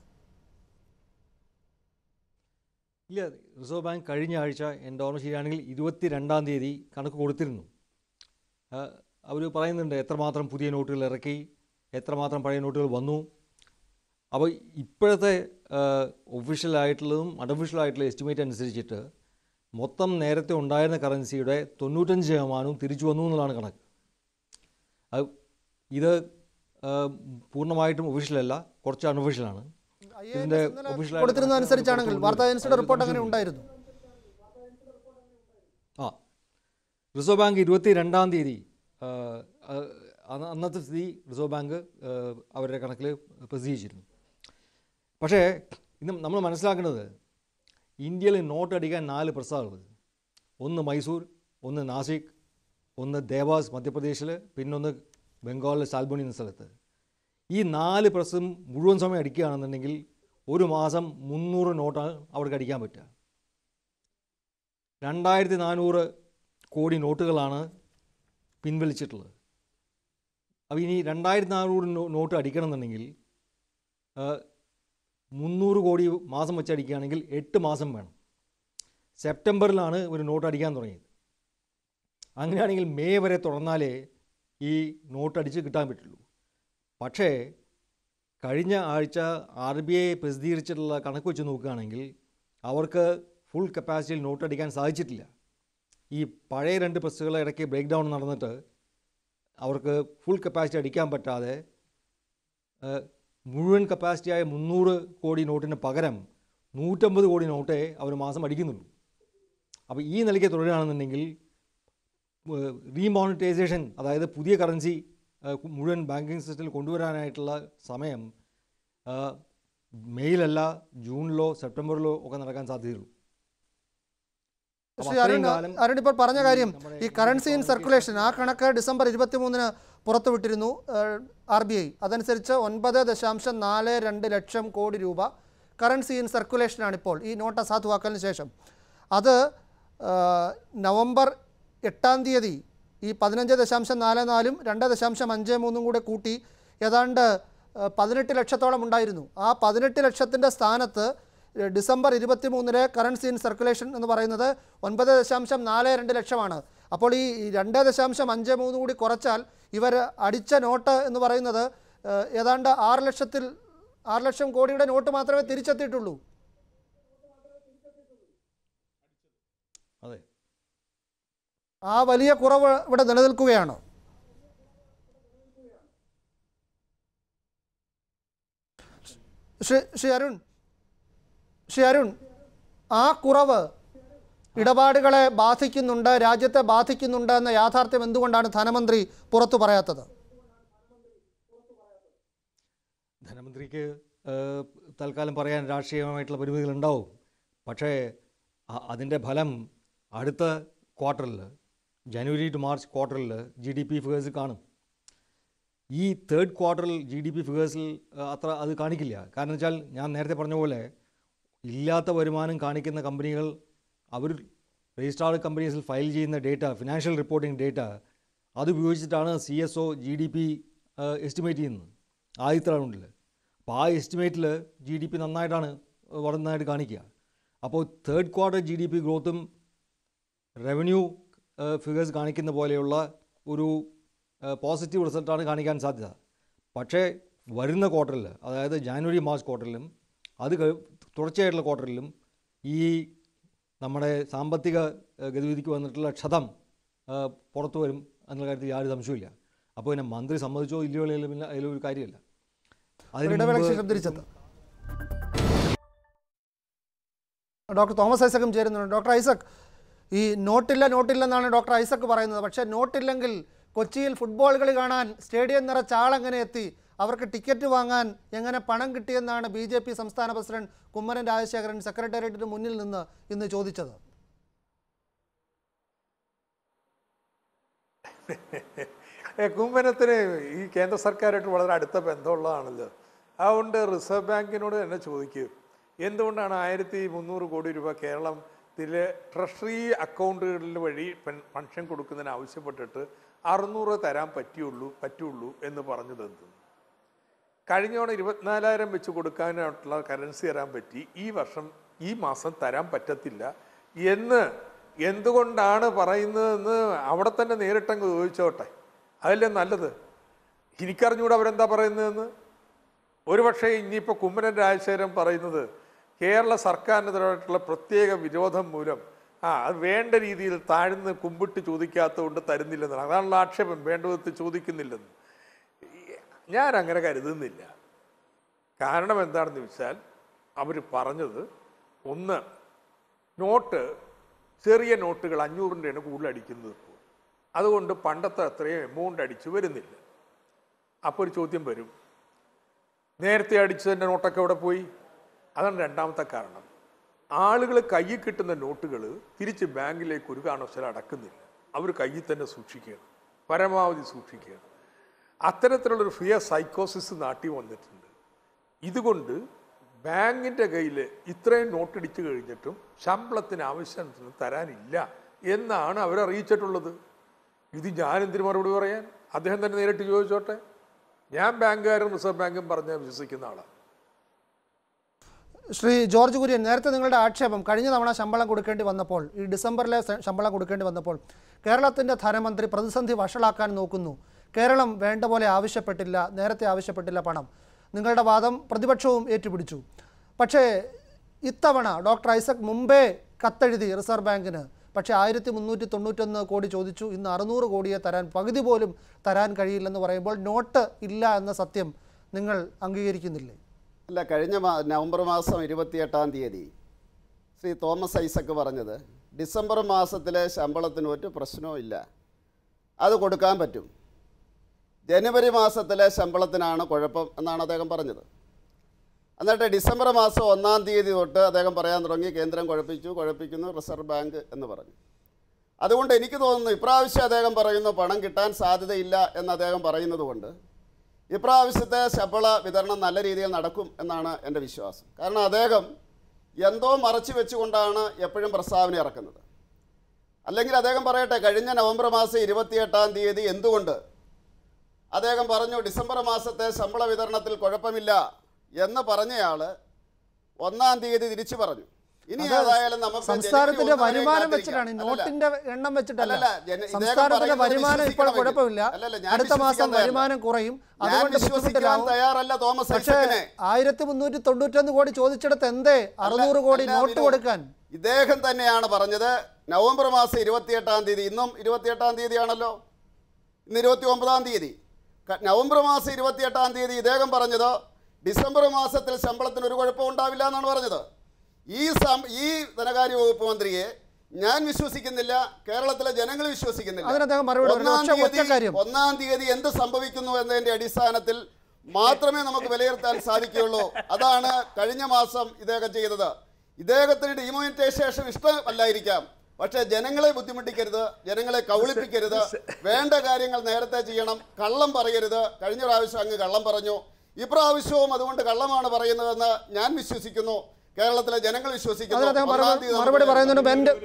ഇല്ല റിസർവ് ബാങ്ക് കഴിഞ്ഞ ആഴ്ച എൻ്റെ ഓർമ്മ ശരിയാണെങ്കിൽ ഇരുപത്തി രണ്ടാം തീയതി കണക്ക് കൊടുത്തിരുന്നു അവർ പറയുന്നുണ്ട് എത്രമാത്രം പുതിയ നോട്ടുകൾ ഇറക്കി എത്രമാത്രം പഴയ നോട്ടുകൾ വന്നു അപ്പോൾ ഇപ്പോഴത്തെ ഒഫീഷ്യലായിട്ടുള്ളതും അൺഒഫീഷ്യലായിട്ടുള്ള എസ്റ്റിമേറ്റ് അനുസരിച്ചിട്ട് മൊത്തം നേരത്തെ ഉണ്ടായിരുന്ന കറൻസിയുടെ തൊണ്ണൂറ്റഞ്ച് ശതമാനവും തിരിച്ചു വന്നു എന്നുള്ളതാണ് കണക്ക് അത് ഇത് ആ, പൂർണ്ണമായിട്ടും ഒഫീഷ്യലല്ല കുറച്ച് അൺഒഫീഷ്യലാണ് ഇതിൻ്റെ ഒഫീഷ്യലായിട്ട്
കൊടുത്തിരുന്നത് അനുസരിച്ചാണെങ്കിൽ വാർത്താ ഏജൻസിയുടെ റിപ്പോർട്ട് അങ്ങനെ ഉണ്ടായിരുന്നു
ആ റിസർവ് ബാങ്ക് ഇരുപത്തി രണ്ടാം തീയതി ആ, ആ, അന്ന് അന്നത്തെ സ്ഥിതി റിസർവ് ബാങ്ക് ആ, അവരുടെ കണക്കിൽ പ്രസിദ്ധീകരിച്ചിരുന്നു പക്ഷേ ഇന്ന് നമ്മൾ മനസ്സിലാക്കേണ്ടത് ഇന്ത്യയിൽ നോട്ട് അടിക്കാൻ നാല് പ്രസ്താവങ്ങൾ ഒന്ന് മൈസൂർ ഒന്ന് നാസിക് ഒന്ന് ദേവാസ് മധ്യപ്രദേശിൽ പിന്നൊന്ന് ബംഗാളിലെ സാൽബണി എന്ന സ്ഥലത്ത് ഈ നാല് പ്രസ്സും മുഴുവൻ സമയം അടിക്കുകയാണെന്നുണ്ടെങ്കിൽ ഒരു മാസം മുന്നൂറ് നോട്ടാണ് അവർക്ക് അടിക്കാൻ പറ്റുക രണ്ടായിരത്തി നാനൂറ് കോടി നോട്ടുകളാണ് പിൻവലിച്ചിട്ടുള്ളത് അപ്പോൾ ഇനി രണ്ടായിരത്തി നാനൂറ് നോ- നോട്ട് അടിക്കണമെന്നുണ്ടെങ്കിൽ ആ, മുന്നൂറ് കോടി മാസം വെച്ച് അടിക്കുകയാണെങ്കിൽ എട്ട് മാസം വേണം സെപ്റ്റംബറിലാണ് ഒരു നോട്ട് അടിക്കാൻ തുടങ്ങിയത് അങ്ങനെയാണെങ്കിൽ മെയ് വരെ തുടർന്നാലേ ഈ നോട്ട് അടിച്ച് കിട്ടാൻ പറ്റുള്ളൂ പക്ഷേ കഴിഞ്ഞ ആഴ്ച ആർ ബി ഐ പ്രസിദ്ധീകരിച്ചിട്ടുള്ള കണക്ക് വെച്ച് നോക്കുകയാണെങ്കിൽ അവർക്ക് ഫുൾ കപ്പാസിറ്റിയിൽ നോട്ട് അടിക്കാൻ സാധിച്ചിട്ടില്ല ഈ പഴയ രണ്ട് പ്രസ്സുകളെ ഇടയ്ക്ക് ബ്രേക്ക് ഡൗൺ നടന്നിട്ട് അവർക്ക് ഫുൾ കപ്പാസിറ്റി അടിക്കാൻ പറ്റാതെ ഏഹ്, മുഴുവൻ കപ്പാസിറ്റിയായ മുന്നൂറ് കോടി നോട്ടിന് പകരം നൂറ്റമ്പത് കോടി നോട്ടേ അവർ മാസം അടിക്കുന്നുള്ളൂ അപ്പോൾ ഈ നിലയ്ക്ക് തുടരുകയാണെന്നുണ്ടെങ്കിൽ റീമോണിറ്റൈസേഷൻ അതായത് പുതിയ കറൻസി മുഴുവൻ ബാങ്കിങ് സിസ്റ്റത്തിൽ കൊണ്ടുവരാനായിട്ടുള്ള സമയം ആ, മെയ്യിലല്ല ജൂണിലോ സെപ്റ്റംബറിലോ ഒക്കെ നടക്കാൻ സാധ്യതയുള്ളൂ അപ്പോൾ
ശ്രീ അരുൺ
അത്രയും കാലം
അരുൺ ഇപ്പോൾ പറഞ്ഞ കാര്യം
നമ്മുടെ
ഈ കറൻസി ഇൻ സർക്കുലേഷൻ ആ കണക്ക് ഡിസംബർ ഇരുപത്തിമൂന്നിന് പുറത്തുവിട്ടിരുന്നു ആർ ബി ഐ അതനുസരിച്ച് ഒൻപത് ദശാംശം നാല് രണ്ട് ലക്ഷം കോടി രൂപ കറൻസി ഇൻ സർക്കുലേഷനാണ് ഇപ്പോൾ ഈ നോട്ട് അസാധുവാക്കലിന് ശേഷം അത് ആ, നവംബർ എട്ടാം തീയതി ഈ പതിനഞ്ച് ദശാംശം നാല് നാലും രണ്ട് ദശാംശം അഞ്ച് മൂന്നും കൂടെ കൂട്ടി ഏതാണ്ട് ആ, പതിനെട്ട് ലക്ഷത്തോളം ഉണ്ടായിരുന്നു ആ പതിനെട്ട് ലക്ഷത്തിൻ്റെ സ്ഥാനത്ത് ഏ, ഡിസംബർ ഇരുപത്തി മൂന്നിലെ കറൻസി ഇൻ സർക്കുലേഷൻ എന്ന് പറയുന്നത് ഒൻപത് ദശാംശം നാല് രണ്ട് ലക്ഷമാണ് അപ്പോൾ ഈ രണ്ട് ദശാംശം അഞ്ച് മൂന്ന് കൂടി കുറച്ചാൽ ഇവർ അടിച്ച നോട്ട് എന്ന് പറയുന്നത് ഏ, ഏതാണ്ട് ആറ് ലക്ഷത്തിൽ ആറ് ലക്ഷം കോടിയുടെ നോട്ട് മാത്രമേ തിരിച്ചെത്തിയിട്ടുള്ളൂ
അതെ
ആ വലിയ കുറവ് ഇവിടെ നിലനിൽക്കുകയാണോ ശ്രീ ശ്രീ അരുൺ ശ്രീ അരുൺ ആ കുറവ് ഇടപാടുകളെ ബാധിക്കുന്നുണ്ട് രാജ്യത്തെ ബാധിക്കുന്നുണ്ട് എന്ന യാഥാർത്ഥ്യം എന്തുകൊണ്ടാണ് ധനമന്ത്രി പുറത്തു പറയാത്തത്
ധനമന്ത്രിക്ക് ഏഹ്, തൽക്കാലം പറയാൻ രാഷ്ട്രീയമായിട്ടുള്ള പരിമിതികളുണ്ടാവും പക്ഷേ അ- അതിൻ്റെ ഫലം അടുത്ത ക്വാർട്ടറിൽ ജനുവരി ടു മാർച്ച് ക്വാർട്ടറിൽ ജി ഡി പി ഫിഗേഴ്സ് കാണും ഈ തേർഡ് ക്വാർട്ടറിൽ ജി ഡി പി ഫിഗേഴ്സിൽ അത്ര അത് കാണിക്കില്ല കാരണം വെച്ചാൽ ഞാൻ നേരത്തെ പറഞ്ഞ പോലെ ഇല്ലാത്ത വരുമാനം കാണിക്കുന്ന കമ്പനികൾ അവർ രജിസ്ട്രാർഡ് കമ്പനീസിൽ ഫയൽ ചെയ്യുന്ന ഡേറ്റ ഫിനാൻഷ്യൽ റിപ്പോർട്ടിംഗ് ഡേറ്റ അത് ഉപയോഗിച്ചിട്ടാണ് C S O G D P estimate ചെയ്യുന്നത് ആദ്യത്തെ റൗണ്ടിൽ അപ്പോൾ ആ എസ്റ്റിമേറ്റിൽ ജി ഡി പി നന്നായിട്ടാണ് വളർന്നതായിട്ട് കാണിക്കുക അപ്പോൾ third quarter G D P ഗ്രോത്തും റവന്യൂ ഫിഗേഴ്സ് കാണിക്കുന്ന പോലെയുള്ള ഒരു പോസിറ്റീവ് റിസൾട്ടാണ് കാണിക്കാൻ സാധ്യത പക്ഷേ വരുന്ന ക്വാർട്ടറിൽ അതായത് ജാനുവരി മാർച്ച് ക്വാർട്ടറിലും അത് കഴി- തുടർച്ചയായിട്ടുള്ള ക്വാർട്ടറിലും ഈ നമ്മുടെ സാമ്പത്തിക ഏഹ്, ഗതിവിധിക്ക് വന്നിട്ടുള്ള ക്ഷതം ഏഹ്, പുറത്തു വരും എന്നുള്ള കാര്യത്തിൽ യാതൊരു സംശയമില്ല അപ്പോൾ പിന്നെ മന്ത്രി സമ്മതിച്ചോ ഇല്ലയോ അല്ലെങ്കിൽ പിന്നെ അതിലൊരു കാര്യമില്ല അതിന്
ഇടവേളയ്ക്ക്
മുമ്പ്
ശേഷം തിരിച്ചെത്താം ഡോക്ടർ തോമസ് ഐസക്കും ചേരുന്നുണ്ട് ഡോക്ടർ ഐസക് ഈ നോട്ടില്ല നോട്ടില്ലെന്നാണ് ഡോക്ടർ ഐസക് പറയുന്നത് പക്ഷേ നോട്ടില്ലെങ്കിൽ കൊച്ചിയിൽ ഫുട്ബോൾ കളി കാണാൻ സ്റ്റേഡിയം നിറച്ച ആളെങ്ങനെ എത്തി അവർക്ക് ടിക്കറ്റ് വാങ്ങാൻ എങ്ങനെ പണം കിട്ടിയെന്നാണ് ബി ജെ പി സംസ്ഥാന പ്രസിഡന്റ് കുമ്മനം രാജശേഖരൻ സെക്രട്ടേറിയറ്റിന് മുന്നിൽ നിന്ന് ഇന്ന് ചോദിച്ചത്
ഏ, കുമ്മനത്തിന് ഈ കേന്ദ്ര സർക്കാരായിട്ട് വളരെ അടുത്ത ബന്ധമുള്ളതാണല്ലോ അതുകൊണ്ട് റിസർവ് ബാങ്കിനോട് തന്നെ ചോദിക്കും എന്തുകൊണ്ടാണ് ആയിരത്തി മുന്നൂറ് കോടി രൂപ കേരളത്തിലെ ട്രഷറി അക്കൗണ്ടുകളിൽ വഴി പെൻ- പെൻഷൻ കൊടുക്കുന്നതിന് ആവശ്യപ്പെട്ടിട്ട് അറുന്നൂറ് തരാൻ പറ്റിയുള്ളൂ പറ്റുള്ളൂ എന്ന് പറഞ്ഞത് എന്ത് കഴിഞ്ഞ തവണ ഇരുപത്തിനാലായിരം വെച്ച് കൊടുക്കാനായിട്ടുള്ള കറൻസി തരാൻ പറ്റി ഈ വർഷം ഈ മാസം തരാൻ പറ്റത്തില്ല എന്ന് എന്തുകൊണ്ടാണ് പറയുന്നതെന്ന് അവിടെ തന്നെ നേരിട്ടങ്ങ് ചോദിച്ചോട്ടെ അതല്ലേ നല്ലത് എനിക്കറിഞ്ഞൂടെ അവരെന്താ പറയുന്നതെന്ന് ഒരുപക്ഷെ ഇനിയിപ്പോൾ കുമ്മനൻ രാജശേഖരൻ പറയുന്നത് കേരള സർക്കാരിനെതിരായിട്ടുള്ള പ്രത്യേക വിരോധം മൂലം ആ അത് വേണ്ട രീതിയിൽ താഴ്ന്ന് കുമ്പിട്ട് ചോദിക്കാത്തതുകൊണ്ട് തരുന്നില്ലെന്നാണ് അതാണുള്ള ആക്ഷേപം വേണ്ട വിധത്തിൽ ചോദിക്കുന്നില്ലെന്ന് ഞാൻ അങ്ങനെ കരുതുന്നില്ല കാരണം എന്താണെന്ന് വെച്ചാൽ അവർ പറഞ്ഞത് ഒന്ന് നോട്ട് ചെറിയ നോട്ടുകൾ അഞ്ഞൂറിൻ്റെയാണ് കൂടുതൽ അടിക്കുന്നത് ഇപ്പോൾ അതുകൊണ്ട് പണ്ടത്തെ അത്രയും എമൗണ്ട് അടിച്ചു വരുന്നില്ല അപ്പോൾ ഒരു ചോദ്യം വരും നേരത്തെ അടിച്ചതിൻ്റെ നോട്ടൊക്കെ എവിടെ പോയി അതാണ് രണ്ടാമത്തെ കാരണം ആളുകൾ കയ്യിൽ കിട്ടുന്ന നോട്ടുകൾ തിരിച്ച് ബാങ്കിലേക്ക് ഒരു കാരണവശാലും അടക്കുന്നില്ല അവർ കയ്യിൽ തന്നെ സൂക്ഷിക്കുകയാണ് പരമാവധി സൂക്ഷിക്കുകയാണ് അത്തരത്തിലുള്ളൊരു ഫിയർ സൈക്കോസിസ് നാട്ടിൽ വന്നിട്ടുണ്ട് ഇതുകൊണ്ട് ബാങ്കിൻ്റെ കയ്യിൽ ഇത്രയും നോട്ടടിച്ചു കഴിഞ്ഞിട്ടും ശമ്പളത്തിന് ആവശ്യത്തിന് തരാനില്ല എന്നാണ് അവർ അറിയിച്ചിട്ടുള്ളത് ഇത് ഞാനെന്തിനു മറുപടി പറയാൻ അദ്ദേഹം തന്നെ നേരിട്ട് ചോദിച്ചോട്ടെ ഞാൻ ബാങ്കുകാരും റിസർവ് ബാങ്കും പറഞ്ഞ വിശ്വസിക്കുന്ന ആളാണ്
ശ്രീ ജോർജ് കുര്യൻ നേരത്തെ നിങ്ങളുടെ ആക്ഷേപം കഴിഞ്ഞ തവണ ശമ്പളം കൊടുക്കേണ്ടി വന്നപ്പോൾ ഈ ഡിസംബറിലെ സ- ശമ്പളം കൊടുക്കേണ്ടി വന്നപ്പോൾ കേരളത്തിൻ്റെ ധനമന്ത്രി പ്രതിസന്ധി വഷളാക്കാൻ നോക്കുന്നു കേരളം വേണ്ട പോലെ ആവശ്യപ്പെട്ടില്ല നേരത്തെ ആവശ്യപ്പെട്ടില്ല പണം നിങ്ങളുടെ വാദം പ്രതിപക്ഷവും ഏറ്റുപിടിച്ചു പക്ഷേ ഇത്തവണ ഡോക്ടർ ഐസക് മുമ്പേ കത്തെഴുതി റിസർവ് ബാങ്കിന് പക്ഷേ ആയിരത്തി മുന്നൂറ്റി തൊണ്ണൂറ്റൊന്ന് കോടി ചോദിച്ചു ഇന്ന് അറുന്നൂറ് കോടിയെ തരാൻ പകുതി പോലും തരാൻ കഴിയില്ലെന്ന് പറയുമ്പോൾ നോട്ട് ഇല്ല എന്ന സത്യം നിങ്ങൾ അംഗീകരിക്കുന്നില്ലേ
അല്ല കഴിഞ്ഞ മാ നവംബർ മാസം ഇരുപത്തിയെട്ടാം തീയതി ശ്രീ തോമസ് ഐസക്ക് പറഞ്ഞത് ഡിസംബർ മാസത്തിലെ ശമ്പളത്തിന് ഒരു പ്രശ്നവും ഇല്ല അത് കൊടുക്കാൻ പറ്റും ജനുവരി മാസത്തിലെ ശമ്പളത്തിനാണ് കുഴപ്പം എന്നാണ് അദ്ദേഹം പറഞ്ഞത് എന്നിട്ട് ഡിസംബർ മാസം ഒന്നാം തീയതി തൊട്ട് അദ്ദേഹം പറയാൻ തുടങ്ങി കേന്ദ്രം കുഴപ്പിച്ചു കുഴപ്പിക്കുന്നു റിസർവ് ബാങ്ക് എന്ന് പറഞ്ഞു അതുകൊണ്ട് എനിക്ക് തോന്നുന്നു ഇപ്രാവശ്യം അദ്ദേഹം പറയുന്നു പണം കിട്ടാൻ സാധ്യതയില്ല എന്ന് അദ്ദേഹം പറയുന്നത് കൊണ്ട് ഇപ്രാവശ്യത്തെ ശമ്പള വിതരണം നല്ല രീതിയിൽ നടക്കും എന്നാണ് എൻ്റെ വിശ്വാസം കാരണം അദ്ദേഹം എന്തോ മറച്ചു വെച്ചുകൊണ്ടാണ് എപ്പോഴും പ്രസ്താവന ഇറക്കുന്നത് അല്ലെങ്കിൽ അദ്ദേഹം പറയട്ടെ കഴിഞ്ഞ നവംബർ മാസം ഇരുപത്തിയെട്ടാം തീയതി എന്തുകൊണ്ട് അദ്ദേഹം പറഞ്ഞു ഡിസംബർ മാസത്തെ ശമ്പള വിതരണത്തിൽ കുഴപ്പമില്ല എന്ന് പറഞ്ഞയാൾ ഒന്നാം തീയതി തിരിച്ചു പറഞ്ഞു ഇനി
അത്
ഏതായാലും നമുക്ക്
സംസ്ഥാനത്തിന്റെ
ജനുവരി ഒന്ന് വരെ
വരുമാനം
കാത്തിരിക്കാം.
വെച്ചിട്ടാണ് ഈ
അല്ലല്ല.
നോട്ടിന്റെ എണ്ണം വെച്ചിട്ടല്ല
അല്ലല്ല, ജന- ഇദ്ദേഹം
സംസ്ഥാനത്തിന്റെ
പറയുന്നത്
വരുമാനം ഇപ്പോൾ
വിശ്വസിക്കണമെങ്കിൽ.
കുഴപ്പമില്ല
അല്ലല്ല, ഞാൻ
അടുത്ത മാസം
വിശ്വസിക്കാൻ
വരുമാനം കുറയും
ഞാൻ
അതുകൊണ്ട്
വിശ്വസിക്കാൻ
ബുദ്ധിമുട്ടിലാവും
തയ്യാറല്ല തോമസ്
പക്ഷേ
ഐസക്കിനെ
ആയിരത്തി മുന്നൂറ്റി തൊണ്ണൂറ്റൊന്ന് കോടി ചോദിച്ചിടത്ത് എന്തേ അറുന്നൂറ് കോടി
അല്ല,
നോട്ട്
വിനു,
കൊടുക്കാൻ
ഇദ്ദേഹം തന്നെയാണ് പറഞ്ഞത് നവംബർ മാസം ഇരുപത്തിയെട്ടാം തീയതി ഇന്നും ഇരുപത്തിയെട്ടാം തീയതിയാണല്ലോ ഇന്ന് ഇരുപത്തി ഒമ്പതാം തീയതി ക- നവംബർ മാസം ഇരുപത്തിയെട്ടാം തീയതി ഇദ്ദേഹം പറഞ്ഞത് ഡിസംബർ മാസത്തിൽ ശമ്പളത്തിന് ഒരു കുഴപ്പവും ഉണ്ടാവില്ല എന്നാണ് പറഞ്ഞത് ഈ സം ഈ ധനകാര്യ വകുപ്പ് മന്ത്രിയെ ഞാൻ വിശ്വസിക്കുന്നില്ല കേരളത്തിലെ ജനങ്ങൾ വിശ്വസിക്കുന്നില്ല
അതിന് അദ്ദേഹം മറുപടി പറഞ്ഞു.
ഒന്നാം
ഒറ്റ- ഒറ്റ
തീയതി
കാര്യം.
ഒന്നാം തീയതി എന്ത് സംഭവിക്കുന്നു എന്നതിന്റെ അടിസ്ഥാനത്തിൽ മാത്രമേ നമുക്ക് വിലയിരുത്താൻ സാധിക്കുകയുള്ളൂ അതാണ് കഴിഞ്ഞ മാസം ഇദ്ദേഹം ചെയ്തത് ഇദ്ദേഹത്തിന് ഡിമോണിറ്റൈസേഷൻ ഇഷ്ടമല്ലായിരിക്കാം പക്ഷേ ജനങ്ങളെ ബുദ്ധിമുട്ടിക്കരുത് ജനങ്ങളെ കൗളിപ്പിക്കരുത് വേണ്ട കാര്യങ്ങൾ നേരത്തെ ചെയ്യണം കള്ളം പറയരുത് കഴിഞ്ഞ പ്രാവശ്യം അങ്ങ് കള്ളം പറഞ്ഞു ഇപ്രാവശ്യവും അതുകൊണ്ട് കള്ളമാണ് പറയുന്നതെന്ന് ഞാൻ വിശ്വസിക്കുന്നു കേരളത്തിലെ ജനങ്ങൾ വിശ്വസിക്കുന്നു
അതിന് അദ്ദേഹം
ഒന്നാം
മറുപടി
തീയതി നമുക്ക്
മറുപടി പറയുന്നതിന് മുമ്പ് എൻ്റെ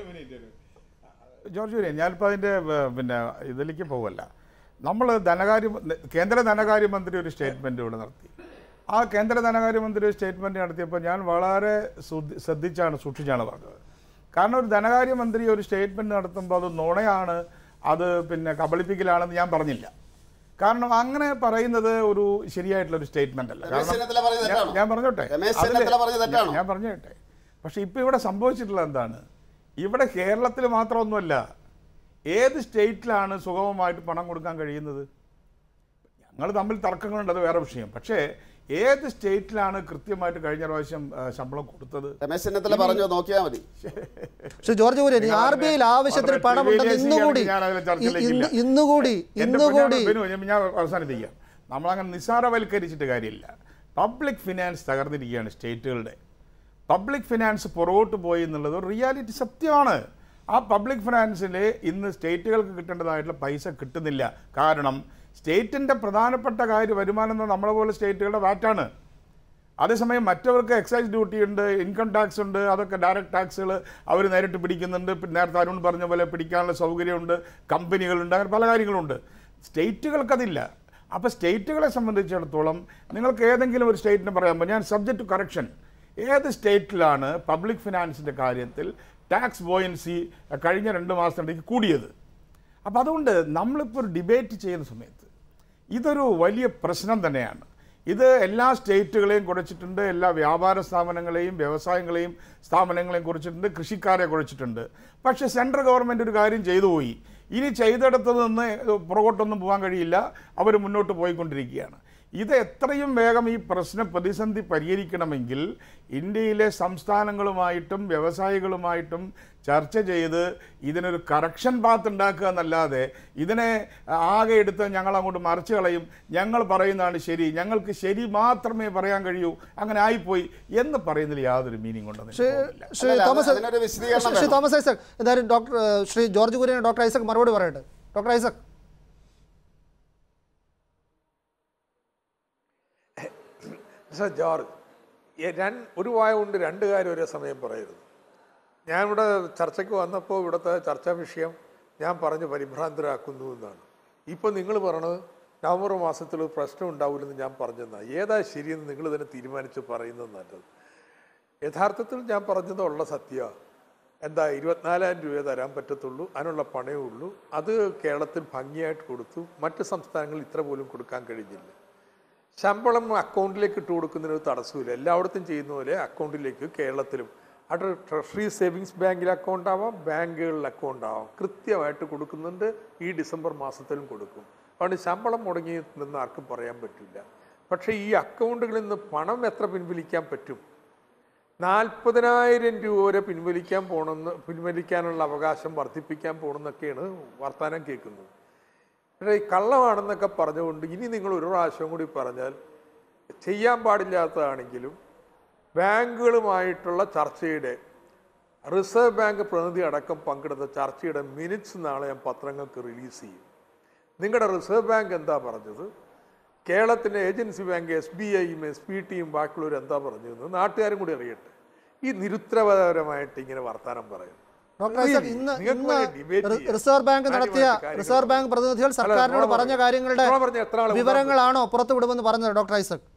ജോർജ് കുര്യൻ ഞാനിപ്പോൾ അതിൻ്റെ ഏർ, പിന്നെ ഇതിലേക്ക് പോവല്ല നമ്മൾ ധനകാര്യ കേന്ദ്ര ധനകാര്യമന്ത്രി ഒരു സ്റ്റേറ്റ്മെൻറ്റ് ഇവിടെ നടത്തി ആ കേന്ദ്ര ധനകാര്യമന്ത്രി ഒരു സ്റ്റേറ്റ്മെൻറ്റ് നടത്തിയപ്പോൾ ഞാൻ വളരെ ശ്രദ്ധി- ശ്രദ്ധിച്ചാണ് സൂക്ഷിച്ചാണ് പറഞ്ഞത് കാരണം ഒരു ധനകാര്യമന്ത്രി ഒരു സ്റ്റേറ്റ്മെൻറ്റ് നടത്തുമ്പോൾ അത് നുണയാണ് അത് പിന്നെ കബളിപ്പിക്കലാണെന്ന് ഞാൻ പറഞ്ഞില്ല കാരണം അങ്ങനെ പറയുന്നത് ഒരു ശരിയായിട്ടുള്ള ഒരു സ്റ്റേറ്റ്മെന്റ് അല്ല
രമേശ് ചെന്നിത്തല പറഞ്ഞത്
ഞാൻ-
തെറ്റാണോ?
ഞാൻ പറഞ്ഞോട്ടെ
രമേശ്
അതില്
ചെന്നിത്തല പറഞ്ഞത് തെറ്റാണോ?
ഞാൻ പറഞ്ഞോട്ടെ പക്ഷെ ഇപ്പൊ ഇവിടെ സംഭവിച്ചിട്ടുള്ളത് എന്താണ് ഇവിടെ കേരളത്തിൽ മാത്രമൊന്നുമല്ല ഏത് സ്റ്റേറ്റിലാണ് സുഗമമായിട്ട് പണം കൊടുക്കാൻ കഴിയുന്നത് ഞങ്ങൾ തമ്മിൽ തർക്കങ്ങളുണ്ട് അത് വേറെ വിഷയം പക്ഷേ ഏത് സ്റ്റേറ്റിലാണ് കൃത്യമായിട്ട് കഴിഞ്ഞ പ്രാവശ്യം ആ, ശമ്പളം കൊടുത്തത്
രമേശ് ചെന്നിത്തല പറഞ്ഞു നോക്കിയാൽ മതി
Shri George Kurian R B ഐയിൽ ആവശ്യത്തിന്
വളരെ
പണമുണ്ടെന്ന്
trivializing
ഇന്നുകൂടി
ആണെങ്കിൽ ഞാൻ അതിലെ
ഇ-
ചർച്ചയിലേക്കില്ല.
ഇന്ന് ഇന്നുകൂടി
എൻ്റെ
ഇന്നുകൂടി
പൊന്നാ ബിനു, ഞാൻ- ഞാൻ അവസാനിപ്പിക്കാം നമ്മളങ്ങനെ നിസ്സാരവൽക്കരിച്ചിട്ട് കാര്യമില്ല പബ്ലിക് ഫിനാൻസ് തകർന്നിരിക്കുകയാണ് സ്റ്റേറ്റുകളുടെ പബ്ലിക് ഫിനാൻസ് പുറകോട്ട് പോയി എന്നുള്ളത് ഒരു റിയാലിറ്റി സത്യമാണ് ആ പബ്ലിക് ഫിനാൻസിൽ ഇന്ന് സ്റ്റേറ്റുകൾക്ക് കിട്ടേണ്ടതായിട്ടുള്ള പൈസ കിട്ടുന്നില്ല കാരണം സ്റ്റേറ്റിൻ്റെ പ്രധാനപ്പെട്ട കാര്യ വരുമാനം എന്ന് നമ്മളെ പോലെ സ്റ്റേറ്റുകളുടെ വാറ്റാണ് അതേസമയം മറ്റവർക്ക് എക്സൈസ് ഡ്യൂട്ടി ഉണ്ട് ഇൻകം ടാക്സ് ഉണ്ട് അതൊക്കെ ഡയറക്റ്റ് ടാക്സുകൾ അവർ നേരിട്ട് പിടിക്കുന്നുണ്ട് പിന്നെ നേരത്തെ അരുൺ പറഞ്ഞ പോലെ പിടിക്കാനുള്ള സൗകര്യമുണ്ട് കമ്പനികളുണ്ട് അങ്ങനെ പല കാര്യങ്ങളുണ്ട് സ്റ്റേറ്റുകൾക്കതില്ല അപ്പോൾ സ്റ്റേറ്റുകളെ സംബന്ധിച്ചിടത്തോളം നിങ്ങൾക്ക് ഏതെങ്കിലും ഒരു സ്റ്റേറ്റിന് പറയാമോ ഞാൻ സബ്ജക്ട് ടു കറക്ഷൻ ഏത് സ്റ്റേറ്റിലാണ് പബ്ലിക് ഫിനാൻസിൻ്റെ കാര്യത്തിൽ ടാക്സ് ബോയൻസി കഴിഞ്ഞ രണ്ട് മാസത്തിനിടയ്ക്ക് കൂടിയത് അപ്പോൾ അതുകൊണ്ട് നമ്മളിപ്പോൾ ഒരു ഡിബേറ്റ് ചെയ്യുന്ന സമയത്ത് ഇതൊരു വലിയ പ്രശ്നം തന്നെയാണ് ഇത് എല്ലാ സ്റ്റേറ്റുകളെയും കുറിച്ചിട്ടുണ്ട് എല്ലാ വ്യാപാര സ്ഥാപനങ്ങളെയും വ്യവസായങ്ങളെയും സ്ഥാപനങ്ങളെയും കുറിച്ചിട്ടുണ്ട് കൃഷിക്കാരെ കുറിച്ചിട്ടുണ്ട് പക്ഷേ സെൻട്രൽ ഗവൺമെൻറ് ഒരു കാര്യം ചെയ്തു പോയി ഇനി ചെയ്തെടുത്ത് നിന്ന് പുറകോട്ടൊന്നും പോകാൻ കഴിയില്ല അവർ മുന്നോട്ട് പോയിക്കൊണ്ടിരിക്കുകയാണ് ഇത് എത്രയും വേഗം ഈ പ്രശ്ന പ്രതിസന്ധി പരിഹരിക്കണമെങ്കിൽ ഇന്ത്യയിലെ സംസ്ഥാനങ്ങളുമായിട്ടും വ്യവസായികളുമായിട്ടും ചർച്ച ചെയ്ത് ഇതിനൊരു കറക്ഷൻ പാത്ത് ഉണ്ടാക്കുക എന്നല്ലാതെ ഇതിനെ ആകെ എടുത്ത് ഞങ്ങൾ അങ്ങോട്ട് മറിച്ച് കളയും ഞങ്ങൾ പറയുന്നതാണ് ശരി ഞങ്ങൾക്ക് ശരി മാത്രമേ പറയാൻ കഴിയൂ അങ്ങനെ ആയിപ്പോയി എന്ന് പറയുന്നതിൽ യാതൊരു മീനിങ് ഉണ്ടെന്ന്
ശ്രീ
എനിക്ക് തോന്നുന്നില്ല.
ശ്രീ
അല്ലല്ല,
തോമസ്
അത് അതിനൊരു വിശദീകരണം
ശ്രീ
വേണം.
തോമസ് ഐസക് എന്തായാലും ഡോക്ടർ ഏഹ്, ശ്രീ ജോർജ് കുര്യൻ ഡോക്ടർ ഐസക് മറുപടി പറയട്ടെ ഡോക്ടർ ഐസക്
സർ ജോർജ് എ- രണ്ട് ഒരു വായ കൊണ്ട് രണ്ട് കാര്യം ഒരേ സമയം പറയരുത് ഞാൻ ഇവിടെ ചർച്ചയ്ക്ക് വന്നപ്പോൾ ഇവിടുത്തെ ചർച്ചാ വിഷയം ഞാൻ പറഞ്ഞ് പരിഭ്രാന്തരാക്കുന്നു എന്നാണ് ഇപ്പം നിങ്ങൾ പറയണത് നവംബർ മാസത്തിൽ ഒരു പ്രശ്നം ഉണ്ടാവില്ലെന്ന് ഞാൻ പറഞ്ഞെന്നാണ് ഏതാ ശരിയെന്ന് നിങ്ങൾ തന്നെ തീരുമാനിച്ച് പറയുന്നത് നല്ലത് യഥാർത്ഥത്തിൽ ഞാൻ പറഞ്ഞത് ഉള്ള സത്യ എന്താ ഇരുപത്തിനാലായിരം രൂപയെ തരാൻ പറ്റത്തുള്ളൂ അതിനുള്ള പണയേ ഉള്ളൂ അത് കേരളത്തിൽ ഭംഗിയായിട്ട് കൊടുത്തു മറ്റ് സംസ്ഥാനങ്ങളിൽ ഇത്ര പോലും കൊടുക്കാൻ കഴിഞ്ഞില്ല ശമ്പളം അക്കൗണ്ടിലേക്ക് ഇട്ട് കൊടുക്കുന്നതിന് ഒരു തടസ്സമില്ല എല്ലായിടത്തും ചെയ്യുന്ന പോലെ അക്കൗണ്ടിലേക്ക് കേരളത്തിലും അത് ട്രഷറി സേവിങ്സ് ബാങ്കിൽ അക്കൗണ്ട് ആവാം ബാങ്കുകളിൽ അക്കൗണ്ട് ആവാം കൃത്യമായിട്ട് കൊടുക്കുന്നുണ്ട് ഈ ഡിസംബർ മാസത്തിലും കൊടുക്കും അതുകൊണ്ട് ശമ്പളം മുടങ്ങി നിന്ന് ആർക്കും പറയാൻ പറ്റില്ല പക്ഷേ ഈ അക്കൗണ്ടുകളിൽ നിന്ന് പണം എത്ര പിൻവലിക്കാൻ പറ്റും നാൽപ്പതിനായിരം രൂപ വരെ പിൻവലിക്കാൻ പോണെന്ന് പിൻവലിക്കാനുള്ള അവകാശം വർദ്ധിപ്പിക്കാൻ പോണെന്നൊക്കെയാണ് വർത്തമാനം കേൾക്കുന്നത് പക്ഷേ ഈ കള്ളമാണെന്നൊക്കെ പറഞ്ഞുകൊണ്ട് ഇനി നിങ്ങൾ ഒരു പ്രാവശ്യം കൂടി പറഞ്ഞാൽ ചെയ്യാൻ പാടില്ലാത്തതാണെങ്കിലും ബാങ്കുകളുമായിട്ടുള്ള ചർച്ചയുടെ റിസർവ് ബാങ്ക് പ്രതിനിധി അടക്കം പങ്കെടുത്ത ചർച്ചയുടെ മിനിറ്റ്സ് നാളെ ഞാൻ പത്രങ്ങൾക്ക് റിലീസ് ചെയ്യും നിങ്ങളുടെ റിസർവ് ബാങ്ക് എന്താ പറഞ്ഞത് കേരളത്തിൻ്റെ ഏജൻസി ബാങ്ക് എസ് ബി ഐയും എസ് പി ടിയും ബാക്കിയുള്ളവർ എന്താ പറഞ്ഞതെന്ന് നാട്ടുകാരും കൂടി അറിയട്ടെ ഈ നിരുത്തരപരമായിട്ട് ഇങ്ങനെ വർത്താനം പറയും
ഡോക്ടർ ഐസക് ഇന്ന്
നിങ്ങൾക്ക്
ഇന്ന്
വേണ്ടി debate
റി-
ചെയ്യാം.
റിസർവ് ബാങ്ക് നടത്തിയ
കാര്യമായിട്ട് കാര്യങ്ങൾ
റിസർവ് ബാങ്ക് പ്രതിനിധികൾ സർക്കാരിനോട്
നുണ
പറഞ്ഞ
പറഞ്ഞു.
കാര്യങ്ങളുടെ
നുണ പറഞ്ഞ എത്ര ആളെ ഉദാഹരണം-
വിവരങ്ങളാണോ പുറത്തുവിടുമെന്ന് പറഞ്ഞത് ഡോക്ടർ ഐസക്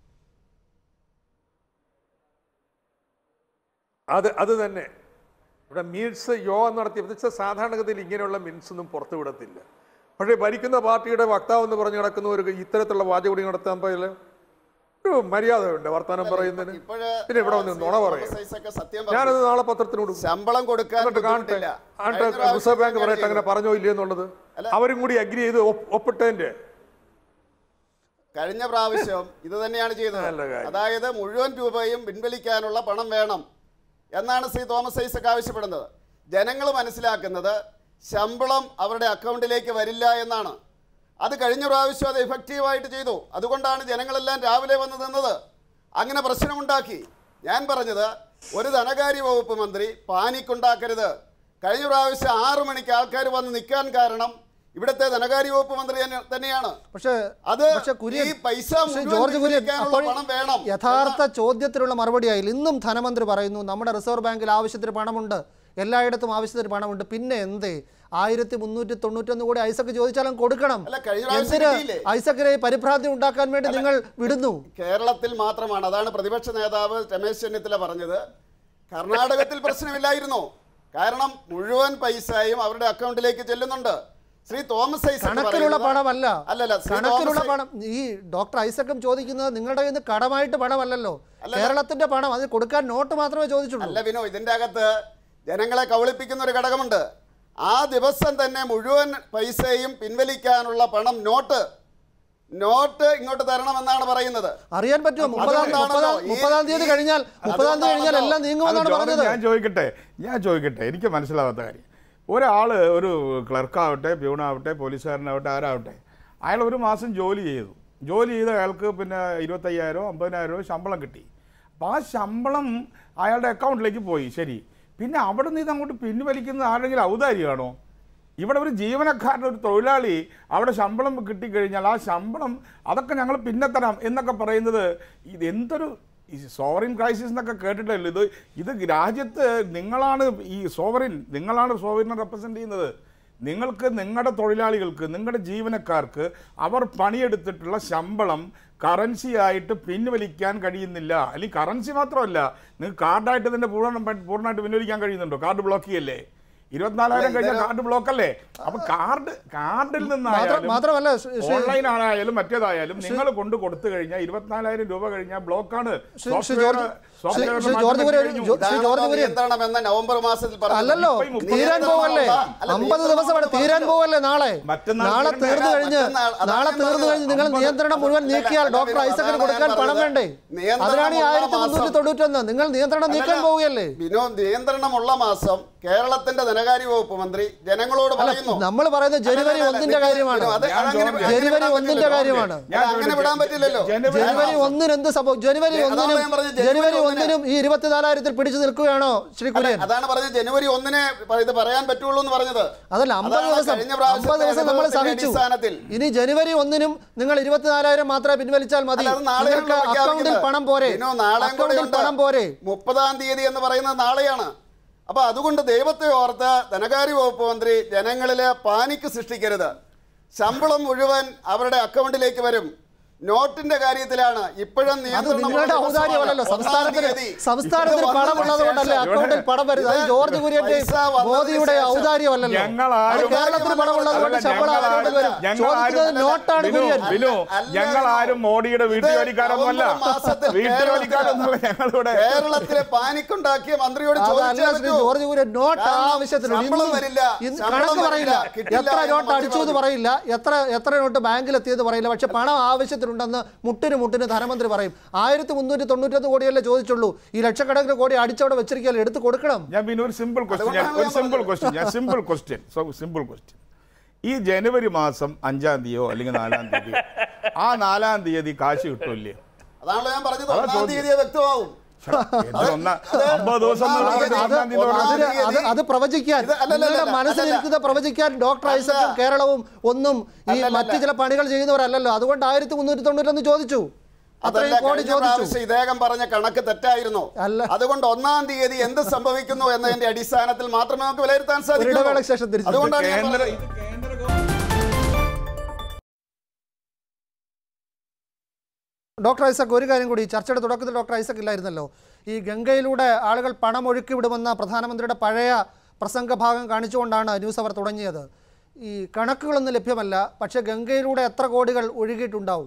അത് അത് തന്നെ ഇവിടെ മീൻസ് യോഗം നടത്തിയ സാധാരണഗതിയിൽ ഇങ്ങനെയുള്ള മീൻസ് ഒന്നും പുറത്തു വിടത്തില്ല പക്ഷേ ഭരിക്കുന്ന പാർട്ടിയുടെ വക്താവ് എന്ന് പറഞ്ഞു കിടക്കുന്നവർക്ക് ഇത്തരത്തിലുള്ള വാചകൂടി നടത്താൻ പോയാൽ ഒരു മര്യാദയുണ്ട് വർത്തമാനം പറയുന്നതിന്
ഇപ്പോഴ്
പിന്നെ ഇവിടെ വന്ന് നുണ പറയും
തോമസ് ഐസക്ക് സത്യം പറഞ്ഞു.
ഞാനത് നാളെ പത്രത്തിന് കൊടുക്കും
ശമ്പളം കൊടുക്കാൻ
എന്നിട്ട് കാണട്ടെ
ബുദ്ധിമുട്ടില്ല.
ആണ്ട്
കഴിഞ്ഞ പ്രാവശ്യം
റിസർവ് ബാങ്ക്
ഇങ്ങനെ
പറയട്ടെ അങ്ങനെ
ചെയ്തു.
പറഞ്ഞോ ഇല്ലേ എന്നുള്ളത് അവരും കൂടി അഗ്രി ചെയ്ത് ഒപ്പ്- ഒപ്പിട്ടതിന്റെ
കഴിഞ്ഞ പ്രാവശ്യം ഇത് തന്നെയാണ്
നല്ല
ചെയ്തത്
കാര്യം.
അതായത് മുഴുവൻ രൂപയും പിൻവലിക്കാനുള്ള പണം വേണം എന്നാണ് ശ്രീ തോമസ് ഐസക് ആവശ്യപ്പെടുന്നത് ജനങ്ങൾ മനസ്സിലാക്കുന്നത് ശമ്പളം അവരുടെ അക്കൗണ്ടിലേക്ക് വരില്ല എന്നാണ് അത് കഴിഞ്ഞ പ്രാവശ്യം അത് എഫക്റ്റീവായിട്ട് ചെയ്തു അതുകൊണ്ടാണ് ജനങ്ങളെല്ലാം രാവിലെ വന്ന് നിന്നത് അങ്ങനെ പ്രശ്നമുണ്ടാക്കി ഞാൻ പറഞ്ഞത് ഒരു ധനകാര്യ വകുപ്പ് മന്ത്രി പാനിക്കുണ്ടാക്കരുത് കഴിഞ്ഞ പ്രാവശ്യം ആറു മണിക്ക് ആൾക്കാർ വന്ന് നിൽക്കാൻ കാരണം ഇവിടുത്തെ ധനകാര്യ വകുപ്പ് മന്ത്രി തന്നെ- തന്നെയാണ്
പക്ഷേ
അത്
പക്ഷേ കുര്യൻ
ഈ പൈസ
പക്ഷേ
മുഴുവൻ
ജോർജ് കുര്യൻ
പിൻവലിക്കാനുള്ള
അപ്പോൾ
പണം വേണം
യഥാർത്ഥ ചോദ്യത്തിനുള്ള മറുപടിയായി ഇന്നും ധനമന്ത്രി പറയുന്നു നമ്മുടെ റിസർവ് ബാങ്കിൽ ആവശ്യത്തിന് പണമുണ്ട് എല്ലായിടത്തും ആവശ്യത്തിന് പണമുണ്ട് പിന്നെ എന്തേ ആയിരത്തി മുന്നൂറ്റി തൊണ്ണൂറ്റൊന്ന് കോടി ഐസക്ക് ചോദിച്ചാലും കൊടുക്കണം
അല്ല, കഴിഞ്ഞ പ്രാവശ്യം
എന്തിന്
കിട്ടിയില്ലേ?
ഐസക്കിനെ ഈ പരിഭ്രാന്തി ഉണ്ടാക്കാൻ വേണ്ടി നിങ്ങൾ വിടുന്നു
കേരളത്തിൽ മാത്രമാണ് അതാണ് പ്രതിപക്ഷ നേതാവ് രമേശ് ചെന്നിത്തല പറഞ്ഞത് കർണാടകത്തിൽ പ്രശ്നമില്ലായിരുന്നു കാരണം മുഴുവൻ പൈസയും അവരുടെ അക്കൗണ്ടിലേക്ക് ചെല്ലുന്നുണ്ട് ശ്രീ തോമസ് ഐസക്
കണക്കിലുള്ള
പറയുന്നത്-
പണമല്ല
അല്ലല്ല ശ്രീ
കണക്കിലുള്ള
തോമസ് ഐ-
പണം ഈ ഡോക്ടർ ഐസക്കും ചോദിക്കുന്നത് നിങ്ങളുടെ കയ്യിൽ നിന്ന് കടമായിട്ട് പണമല്ലല്ലോ
അല്ലല്ല.
കേരളത്തിന്റെ പണം അത് കൊടുക്കാൻ നോട്ട് മാത്രമേ ചോദിച്ചുള്ളൂ
അല്ല വിനോ ഇതിന്റെ അകത്ത് ജനങ്ങളെ കബളിപ്പിക്കുന്ന ഒരു ഘടകമുണ്ട് ആ ദിവസം തന്നെ മുഴുവൻ പൈസയും പിൻവലിക്കാനുള്ള പണം നോട്ട് നോട്ട് ഇങ്ങോട്ട് തരണമെന്നാണ് പറയുന്നത്
അറിയാൻ പറ്റുമോ മുപ്പതാം
അതുകൊണ്ടാണല്ലോ
മുപ്പതാം
ഈ-
മുപ്പതാം തീയതി
ഈ-
കഴിഞ്ഞാൽ മുപ്പതാം തീയതി കഴിഞ്ഞാൽ എല്ലാം
അത്
നീങ്ങുമെന്നാണ്
ജോർജ്
പറഞ്ഞത്
ഞാൻ ചോദിക്കട്ടെ ഞാൻ ചോദിക്കട്ടെ എനിക്ക് മനസ്സിലാവാത്ത കാര്യം ഒരാൾ ഒരു ക്ലർക്കാവട്ടെ പ്യൂണാവട്ടെ പോലീസുകാരനാവട്ടെ ആരാവട്ടെ അയാൾ ഒരു മാസം ജോലി ചെയ്തു ജോലി ചെയ്ത് അയാൾക്ക് പിന്നെ ഇരുപത്തയ്യായിരമോ അമ്പതിനായിരമോ ശമ്പളം കിട്ടി അപ്പോൾ ആ ശമ്പളം അയാളുടെ അക്കൗണ്ടിലേക്ക് പോയി ശരി പിന്നെ അവിടെ നിന്ന് ഇത് അങ്ങോട്ട് പിൻവലിക്കുന്നത് ആരെങ്കിലും ഔദാര്യമാണോ ഇവിടെ ഒരു ജീവനക്കാരൻ ഒരു തൊഴിലാളി അവിടെ ശമ്പളം കിട്ടിക്കഴിഞ്ഞാൽ ആ ശമ്പളം അതൊക്കെ ഞങ്ങൾ പിന്നെ തരാം എന്നൊക്കെ പറയുന്നത് ഇത് എന്തൊരു ഈ സോവറിൻ ക്രൈസിസ് എന്നൊക്കെ കേട്ടിട്ടല്ലോ ഇത് ഇത് രാജ്യത്ത് നിങ്ങളാണ് ഈ സോവറിൻ നിങ്ങളാണ് സോവറിനെ റെപ്രസെൻ്റ് ചെയ്യുന്നത് നിങ്ങൾക്ക് നിങ്ങളുടെ തൊഴിലാളികൾക്ക് നിങ്ങളുടെ ജീവനക്കാർക്ക് അവർ പണിയെടുത്തിട്ടുള്ള ശമ്പളം കറൻസി ആയിട്ട് പിൻവലിക്കാൻ കഴിയുന്നില്ല അല്ലെങ്കിൽ കറൻസി മാത്രമല്ല നിങ്ങൾക്ക് കാർഡായിട്ട് തന്നെ പൂർണ്ണ പൂർണ്ണമായിട്ട് പിൻവലിക്കാൻ കഴിയുന്നുണ്ടോ കാർഡ് ബ്ലോക്ക് ചെയ്യല്ലേ ഇരുപത്തിനാലായിരം കഴിഞ്ഞാൽ കാർഡ് ബ്ലോക്ക് അല്ലേ അപ്പൊ കാർഡ് കാർഡിൽ നിന്നായാലും
മാത്രമല്ല ശ്രീ- ശ്രീ-
ഓൺലൈൻ ആയാലും മറ്റേതായാലും നിങ്ങൾ കൊണ്ട് കൊടുത്തു കഴിഞ്ഞാൽ ഇരുപത്തിനാലായിരം രൂപ കഴിഞ്ഞാൽ ബ്ലോക്കാണ്
ശ്രീ- ശ്രീ ജോർജ് ശ്രീ- ശ്രീ ജോർജ് കുര്യൻ ഒരു ജോ- ശ്രീ ജോർജ് കുര്യൻ
നിയന്ത്രണം എന്ന നവംബർ മാസത്തിൽ പറഞ്ഞത്.
അല്ലല്ലോ
ഇപ്പൊ ഈ മുപ്പത്
തീരാൻ
നിയന്ത്രണം
പോവല്ലേ
ഉള്ള- അല്ല,
അമ്പത്
നിയന്ത്രണം
ദിവസമാണ്
ഉള്ള
തീരാൻ
പറഞ്ഞത്.
പോവല്ലേ നാളെ
മറ്റന്നാൾ
നാളെ
തീരണ്ടേ?
തീർന്നു കഴിഞ്ഞ്
മറ്റന്നാൾ, അതാണ്
നാളെ
ഞാൻ
തീർന്നു കഴിഞ്ഞ് നിങ്ങൾ
പറഞ്ഞത്.
നിയന്ത്രണം മുഴുവൻ
അല്ല,
നീക്കിയാൽ
അല്ല,
ഡോക്ടർ
അതാണ്
ഐസക്കിന്
ഞാൻ
കൊടുക്കാൻ പണം
പറഞ്ഞത്.
വേണ്ടേ
നിയന്ത്രണം
അതിനാണ് ഈ
ഉള്ള
ആയിരത്തി മുന്നൂറ്റി
മാസം-
തൊണ്ണൂറ്റൊന്ന് നിങ്ങൾ നിയന്ത്രണം നീക്കാൻ
അല്ലല്ല,
പോവുകയല്ലേ
വിനോ നിയന്ത്രണമുള്ള മാസം കേരളത്തിന്റെ ധനകാര്യ വകുപ്പ് മന്ത്രി ജനങ്ങളോട് പറയുന്നു
നമ്മൾ പറയുന്നത് ജനുവരി
അല്ല, അല്ല,
ഒന്നിന്റെ
വിനോ,
കാര്യമാണ്
വിനോ, അത്
ഞാൻ
അതങ്ങനെ-
ജോർജ്
അങ്ങനെ
ജനുവരി
വിടാൻ
ഒന്നിന്റെ
പറ്റില്ലല്ലോ.
കാര്യമാണ്
അല്ല, അങ്ങനെ വിടാൻ പറ്റില്ലല്ലോ
ജനുവരി
ജനുവരി ഒന്നിന് എന്ത് സംഭവം ജനുവരി
അതാണ്
ഒന്നിനും
ഞാൻ പറഞ്ഞത്,
ജനുവരി
ജനുവരി
ഒന്നിനും ഈ ഇരുപത്തിനാലായിരത്തിൽ പിടിച്ചു നിൽക്കുകയാണോ ശ്രീ
അല്ല,
കുര്യൻ
അതാണ് പറഞ്ഞത് ജനുവരി ഒന്നിനെ ഇത് പറയാൻ പറ്റുള്ളൂ എന്ന് പറഞ്ഞത്
അതല്ല അമ്പത്
അതാണ്
ദിവസം
കഴിഞ്ഞ പ്രാവശ്യത്തെ
അമ്പത് ദിവസം നമ്മൾ
അനുഭവത്തിന്റെ
സഹിച്ചു
അടിസ്ഥാനത്തിൽ.
ഇനി ജനുവരി ഒന്നിനും നിങ്ങൾ ഇരുപത്തിനാലായിരം മാത്രമേ പിൻവലിച്ചാൽ മതി
അല്ല, അത് നാളെയാണല്ലോ
നിങ്ങൾക്ക് അക്കൗണ്ടിൽ
പ്രഖ്യാപിക്കുന്നത്.
പണം പോരെ
വിനോ, നാളെയും
അക്കൗണ്ടിൽ
കൂടെയുണ്ട്.
പണം പോരെ
മുപ്പതാം തീയതി എന്ന് പറയുന്നത് നാളെയാണ് അപ്പൊ അതുകൊണ്ട് ദൈവത്തെ ഓർത്ത് ധനകാര്യ വകുപ്പ് മന്ത്രി ജനങ്ങളിലെ പാനിക്ക് സൃഷ്ടിക്കരുത് ശമ്പളം മുഴുവൻ അവരുടെ അക്കൗണ്ടിലേക്ക് വരും നോട്ടിന്റെ കാര്യത്തിലാണ് ഇപ്പോഴും
അത്
നിയന്ത്രണം
നിങ്ങളുടെ
ഉള്ള
ഔദാര്യമല്ലല്ലോ
ദിവസമാണ്.
സംസ്ഥാനത്തിന്
ഒന്നാം തീയതി.
സംസ്ഥാനത്തിന്
ഇത്
പണം
വന്നതിന്
ഉള്ളതുകൊണ്ടല്ലേ
ശേഷം
അക്കൗണ്ടിൽ പണം വരുന്നത് അത്
ഇത്
ജോർജ് കുര്യന്റെ
പൈസ വന്നതിന്
മോദിയുടെ
ശേഷം
ഔദാര്യമല്ലല്ലോ
ഞങ്ങളാരും-
അത് കേരളത്തിന് പണം ഉള്ളതുകൊണ്ട്
അല്ല,
ശമ്പളം
ഞങ്ങളാരും-
അക്കൗണ്ടിൽ വരും
ഞങ്ങളാരും-
ചോദിക്കുന്നത് നോട്ടാണ്
ബിനു,
കുര്യൻ
ബിനു,
അല്ല,
ഞങ്ങൾ ആരും മോഡിയുടെ
ഇത്
വീട്ടുജോലിക്കാരൊന്നുമല്ല
നവംബർ മാസത്തിൽ
വീട്ടുജോലിക്കാരൊന്നുമല്ല ഞങ്ങളിവിടെ
കേരളത്തിലെ പാനിക്കുണ്ടാക്കിയ മന്ത്രിയോട്
അതല്ല
ചോദിച്ചേ
ശ്രീ
പറ്റൂ.
ജോർജ് കുര്യൻ നോട്ട്
കാരണം
ആവശ്യത്തിനുണ്ട്
ശമ്പളം
ഇന്നും
വരില്ല,
ഇന്ന്
ശമ്പളം
കണക്ക് പറയില്ല
വരില്ല, കിട്ടില്ല
എത്ര
എന്ന്
നോട്ട്
മന്ത്രി
അടിച്ചു എന്ന്
പറഞ്ഞു.
പറയില്ല എത്ര എത്ര നോട്ട് ബാങ്കിൽ എത്തിയെന്ന് പറയില്ല പക്ഷെ പണം ആവശ്യത്തിനുണ്ടെന്ന് മുട്ടിന് മുട്ടിന് ധനമന്ത്രി പറയും ആയിരത്തി മുന്നൂറ്റി തൊണ്ണൂറ്റൊന്ന് കോടിയല്ലേ ചോദിച്ചുള്ളൂ ഈ ലക്ഷക്കണക്കിന് കോടി അടിച്ചവിടെ വെച്ചിരിക്കുകയല്ലേ എടുത്ത് കൊടുക്കണം
ഞാൻ പിന്നെ ഒരു സിമ്പിൾ ക്വസ്റ്റ്യൻ ഞാൻ ഒരു സിമ്പിൾ ക്വസ്റ്റ്യൻ ഞാൻ സിമ്പിൾ ക്വസ്റ്റ്യൻ സിമ്പിൾ ക്വസ്റ്റ്യൻ ഈ ജനുവരി മാസം അഞ്ചാം തീയതിയോ അല്ലെങ്കിൽ നാലാം തീയതിയോ ആ നാലാം തീയതി കാശ് കിട്ടില്ലേ
അതാണല്ലോ ഞാൻ പറഞ്ഞത്
അതാ
ഒന്നാം
ചോദ്യം.
തീയതി വ്യക്തമാവും
അമ്പത് ദിവസം
ഒന്നാം
എന്നുള്ളത്
തീയതി-
നാലാം തീയതി
ഒന്നാം
പറഞ്ഞാൽ
അതിന് അത് അത് പ്രവചിക്കാൻ
ഇത് അല്ലല്ല,
നിങ്ങളുടെ
അല്ല,
മനസ്സിലിരിക്കുന്ന പ്രവചിക്കാൻ ഡോക്ടർ
അല്ല.
ഐസക്കും കേരളവും ഒന്നും ഈ
അല്ലല്ല.
മറ്റു ചില പണികൾ ചെയ്യുന്നവരല്ലല്ലോ അതുകൊണ്ട് ആയിരത്തി മുന്നൂറ്റി തൊണ്ണൂറ്റൊന്ന് ചോദിച്ചു
അതല്ല
അത്രയും കോടി
കഴിഞ്ഞ
ചോദിച്ചു
പ്രാവശ്യം ഇദ്ദേഹം പറഞ്ഞ കണക്ക് തെറ്റായിരുന്നു
അല്ല.
അതുകൊണ്ട് ഒന്നാം തീയതി എന്ത് സംഭവിക്കുന്നു എന്നതിന്റെ അടിസ്ഥാനത്തിൽ മാത്രമേ നമുക്ക് വിലയിരുത്താൻ
ഒരു ഇടവേളയ്ക്ക്
സാധിക്കൂ
ശേഷം തിരിച്ചു
അതുകൊണ്ടാണ് ഞാൻ
കേന്ദ്ര
പറഞ്ഞത്.
ഇത് കേന്ദ്ര
ഡോക്ടർ ഐസക് ഒരു കാര്യം കൂടി ചർച്ചയുടെ തുടക്കത്തിൽ ഡോക്ടർ ഐസക് ഇല്ലായിരുന്നല്ലോ ഈ ഗംഗയിലൂടെ ആളുകൾ പണം ഒഴുക്കി വിടുമെന്ന പ്രധാനമന്ത്രിയുടെ പഴയ പ്രസംഗഭാഗം കാണിച്ചുകൊണ്ടാണ് ന്യൂസ് അവർ തുടങ്ങിയത് ഈ കണക്കുകളൊന്നും ലഭ്യമല്ല പക്ഷേ ഗംഗയിലൂടെ എത്ര കോടികൾ ഒഴുകിയിട്ടുണ്ടാവും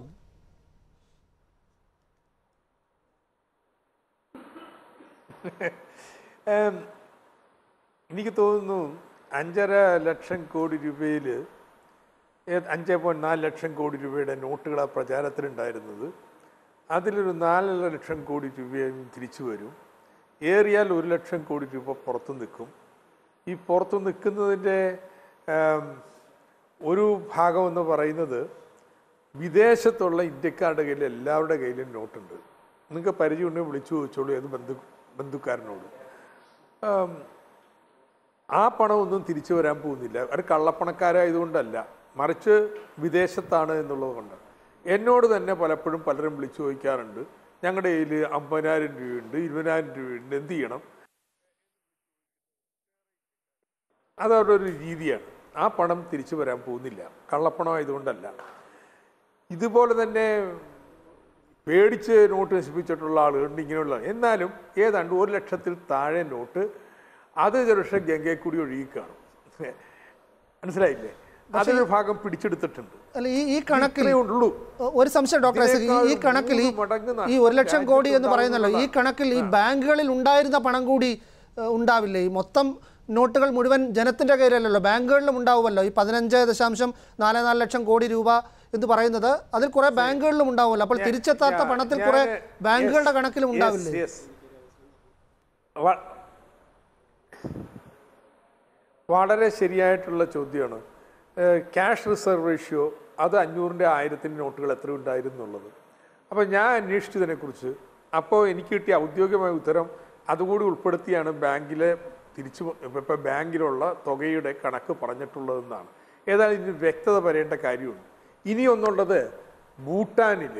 ഏം, എനിക്ക് തോന്നുന്നു അഞ്ചര ലക്ഷം കോടി രൂപയിൽ ഏ- അഞ്ച് പോയിൻറ്റ് നാല് ലക്ഷം കോടി രൂപയുടെ നോട്ടുകളാണ് പ്രചാരത്തിലുണ്ടായിരുന്നത് അതിലൊരു നാലര ലക്ഷം കോടി രൂപയും തിരിച്ചു വരും ഏറിയാൽ ഒരു ലക്ഷം കോടി രൂപ പുറത്തു നിൽക്കും ഈ പുറത്തു നിൽക്കുന്നതിൻ്റെ ആം, ഒരു ഭാഗം എന്ന് പറയുന്നത് വിദേശത്തുള്ള ഇന്ത്യക്കാരുടെ കയ്യിൽ എല്ലാവരുടെ കയ്യിലും നോട്ടുണ്ട് നിങ്ങൾക്ക് പരിചയമുണ്ടെങ്കിൽ വിളിച്ചു ചോദിച്ചോളൂ ഏത് ബന്ധു ബന്ധുക്കാരനോട് ആം, ആ പണമൊന്നും തിരിച്ചു വരാൻ പോകുന്നില്ല അത് കള്ളപ്പണക്കാരായതുകൊണ്ടല്ല മറിച്ച് വിദേശത്താണ് എന്നുള്ളത് കൊണ്ട് എന്നോട് തന്നെ പലപ്പോഴും പലരും വിളിച്ചു ചോദിക്കാറുണ്ട് ഞങ്ങളുടെ കയ്യിൽ അമ്പതിനായിരം രൂപയുണ്ട് ഇരുപതിനായിരം രൂപയുണ്ട് എന്ത് ചെയ്യണം അതവരുടെ ഒരു രീതിയാണ് ആ പണം തിരിച്ചു വരാൻ പോകുന്നില്ല കള്ളപ്പണം ആയതുകൊണ്ടല്ല ഇതുപോലെ തന്നെ പേടിച്ച് നോട്ട് നശിപ്പിച്ചിട്ടുള്ള ആളുകളുണ്ട് ഇങ്ങനെയുള്ള എന്നാലും ഏതാണ്ട് ഒരു ലക്ഷത്തിൽ താഴെ നോട്ട് അത് ചെറുപക്ഷെ ഗംഗയിൽ കൂടി ഒഴുകിക്കാണും മനസ്സിലായില്ലേ അതിലൊരു ഭാഗം പിടിച്ചെടുത്തിട്ടുണ്ട്
അല്ല ഈ ഈ കണക്കിൽ
ഇത്രയേ ഉള്ളൂ
ഒരു സംശയം ഡോക്ടർ ഐസക്, ഈ- ഈ
ഇതിനേക്കാൾ
കണക്കിൽ ഈ
മൂന്ന് മടങ്ങ്
ഈ ഒരു ലക്ഷം
രാജ്യത്ത്
കോടി എന്ന് പറയുന്നല്ലോ ഈ
ഉണ്ടാവുന്നതാണ്.
കണക്കിൽ ഈ ബാങ്കുകളിൽ ഉണ്ടായിരുന്ന പണം കൂടി ഏഹ്, ഉണ്ടാവില്ലേ ഈ മൊത്തം നോട്ടുകൾ മുഴുവൻ ജനത്തിന്റെ കയ്യിലല്ലല്ലോ ബാങ്കുകളിലും ഉണ്ടാവുമല്ലോ ഈ പതിനഞ്ച് ദശാംശം നാല് നാല് ലക്ഷം കോടി രൂപ എന്ന് പറയുന്നത് അതിൽ കുറെ ബാങ്കുകളിലും ഉണ്ടാവുമല്ലോ അപ്പോൾ തിരിച്ചെത്താത്ത
ഞാൻ-
പണത്തിൽ കുറെ
ഞാന്
ബാങ്കുകളുടെ
yes,
കണക്കിലും
yes,
ഉണ്ടാവില്ലേ
yes. വ- വളരെ ശരിയായിട്ടുള്ള ചോദ്യമാണ് ക്യാഷ് റിസർവ് റേഷ്യോ അത് അഞ്ഞൂറിൻ്റെ ആയിരത്തിൻ്റെ നോട്ടുകൾ എത്ര ഉണ്ടായിരുന്നു എന്നുള്ളത് അപ്പോൾ ഞാൻ അന്വേഷിച്ചതിനെക്കുറിച്ച് അപ്പോൾ എനിക്ക് കിട്ടിയ ഔദ്യോഗികമായ ഉത്തരം അതുകൂടി ഉൾപ്പെടുത്തിയാണ് ബാങ്കിലെ തിരിച്ചു ഇപ്പോൾ ബാങ്കിലുള്ള തുകയുടെ കണക്ക് പറഞ്ഞിട്ടുള്ളതെന്നാണ് ഏതായാലും ഇതിന് വ്യക്തത വരേണ്ട കാര്യമുണ്ട് ഇനി ഒന്നുള്ളത് ഭൂട്ടാനിൽ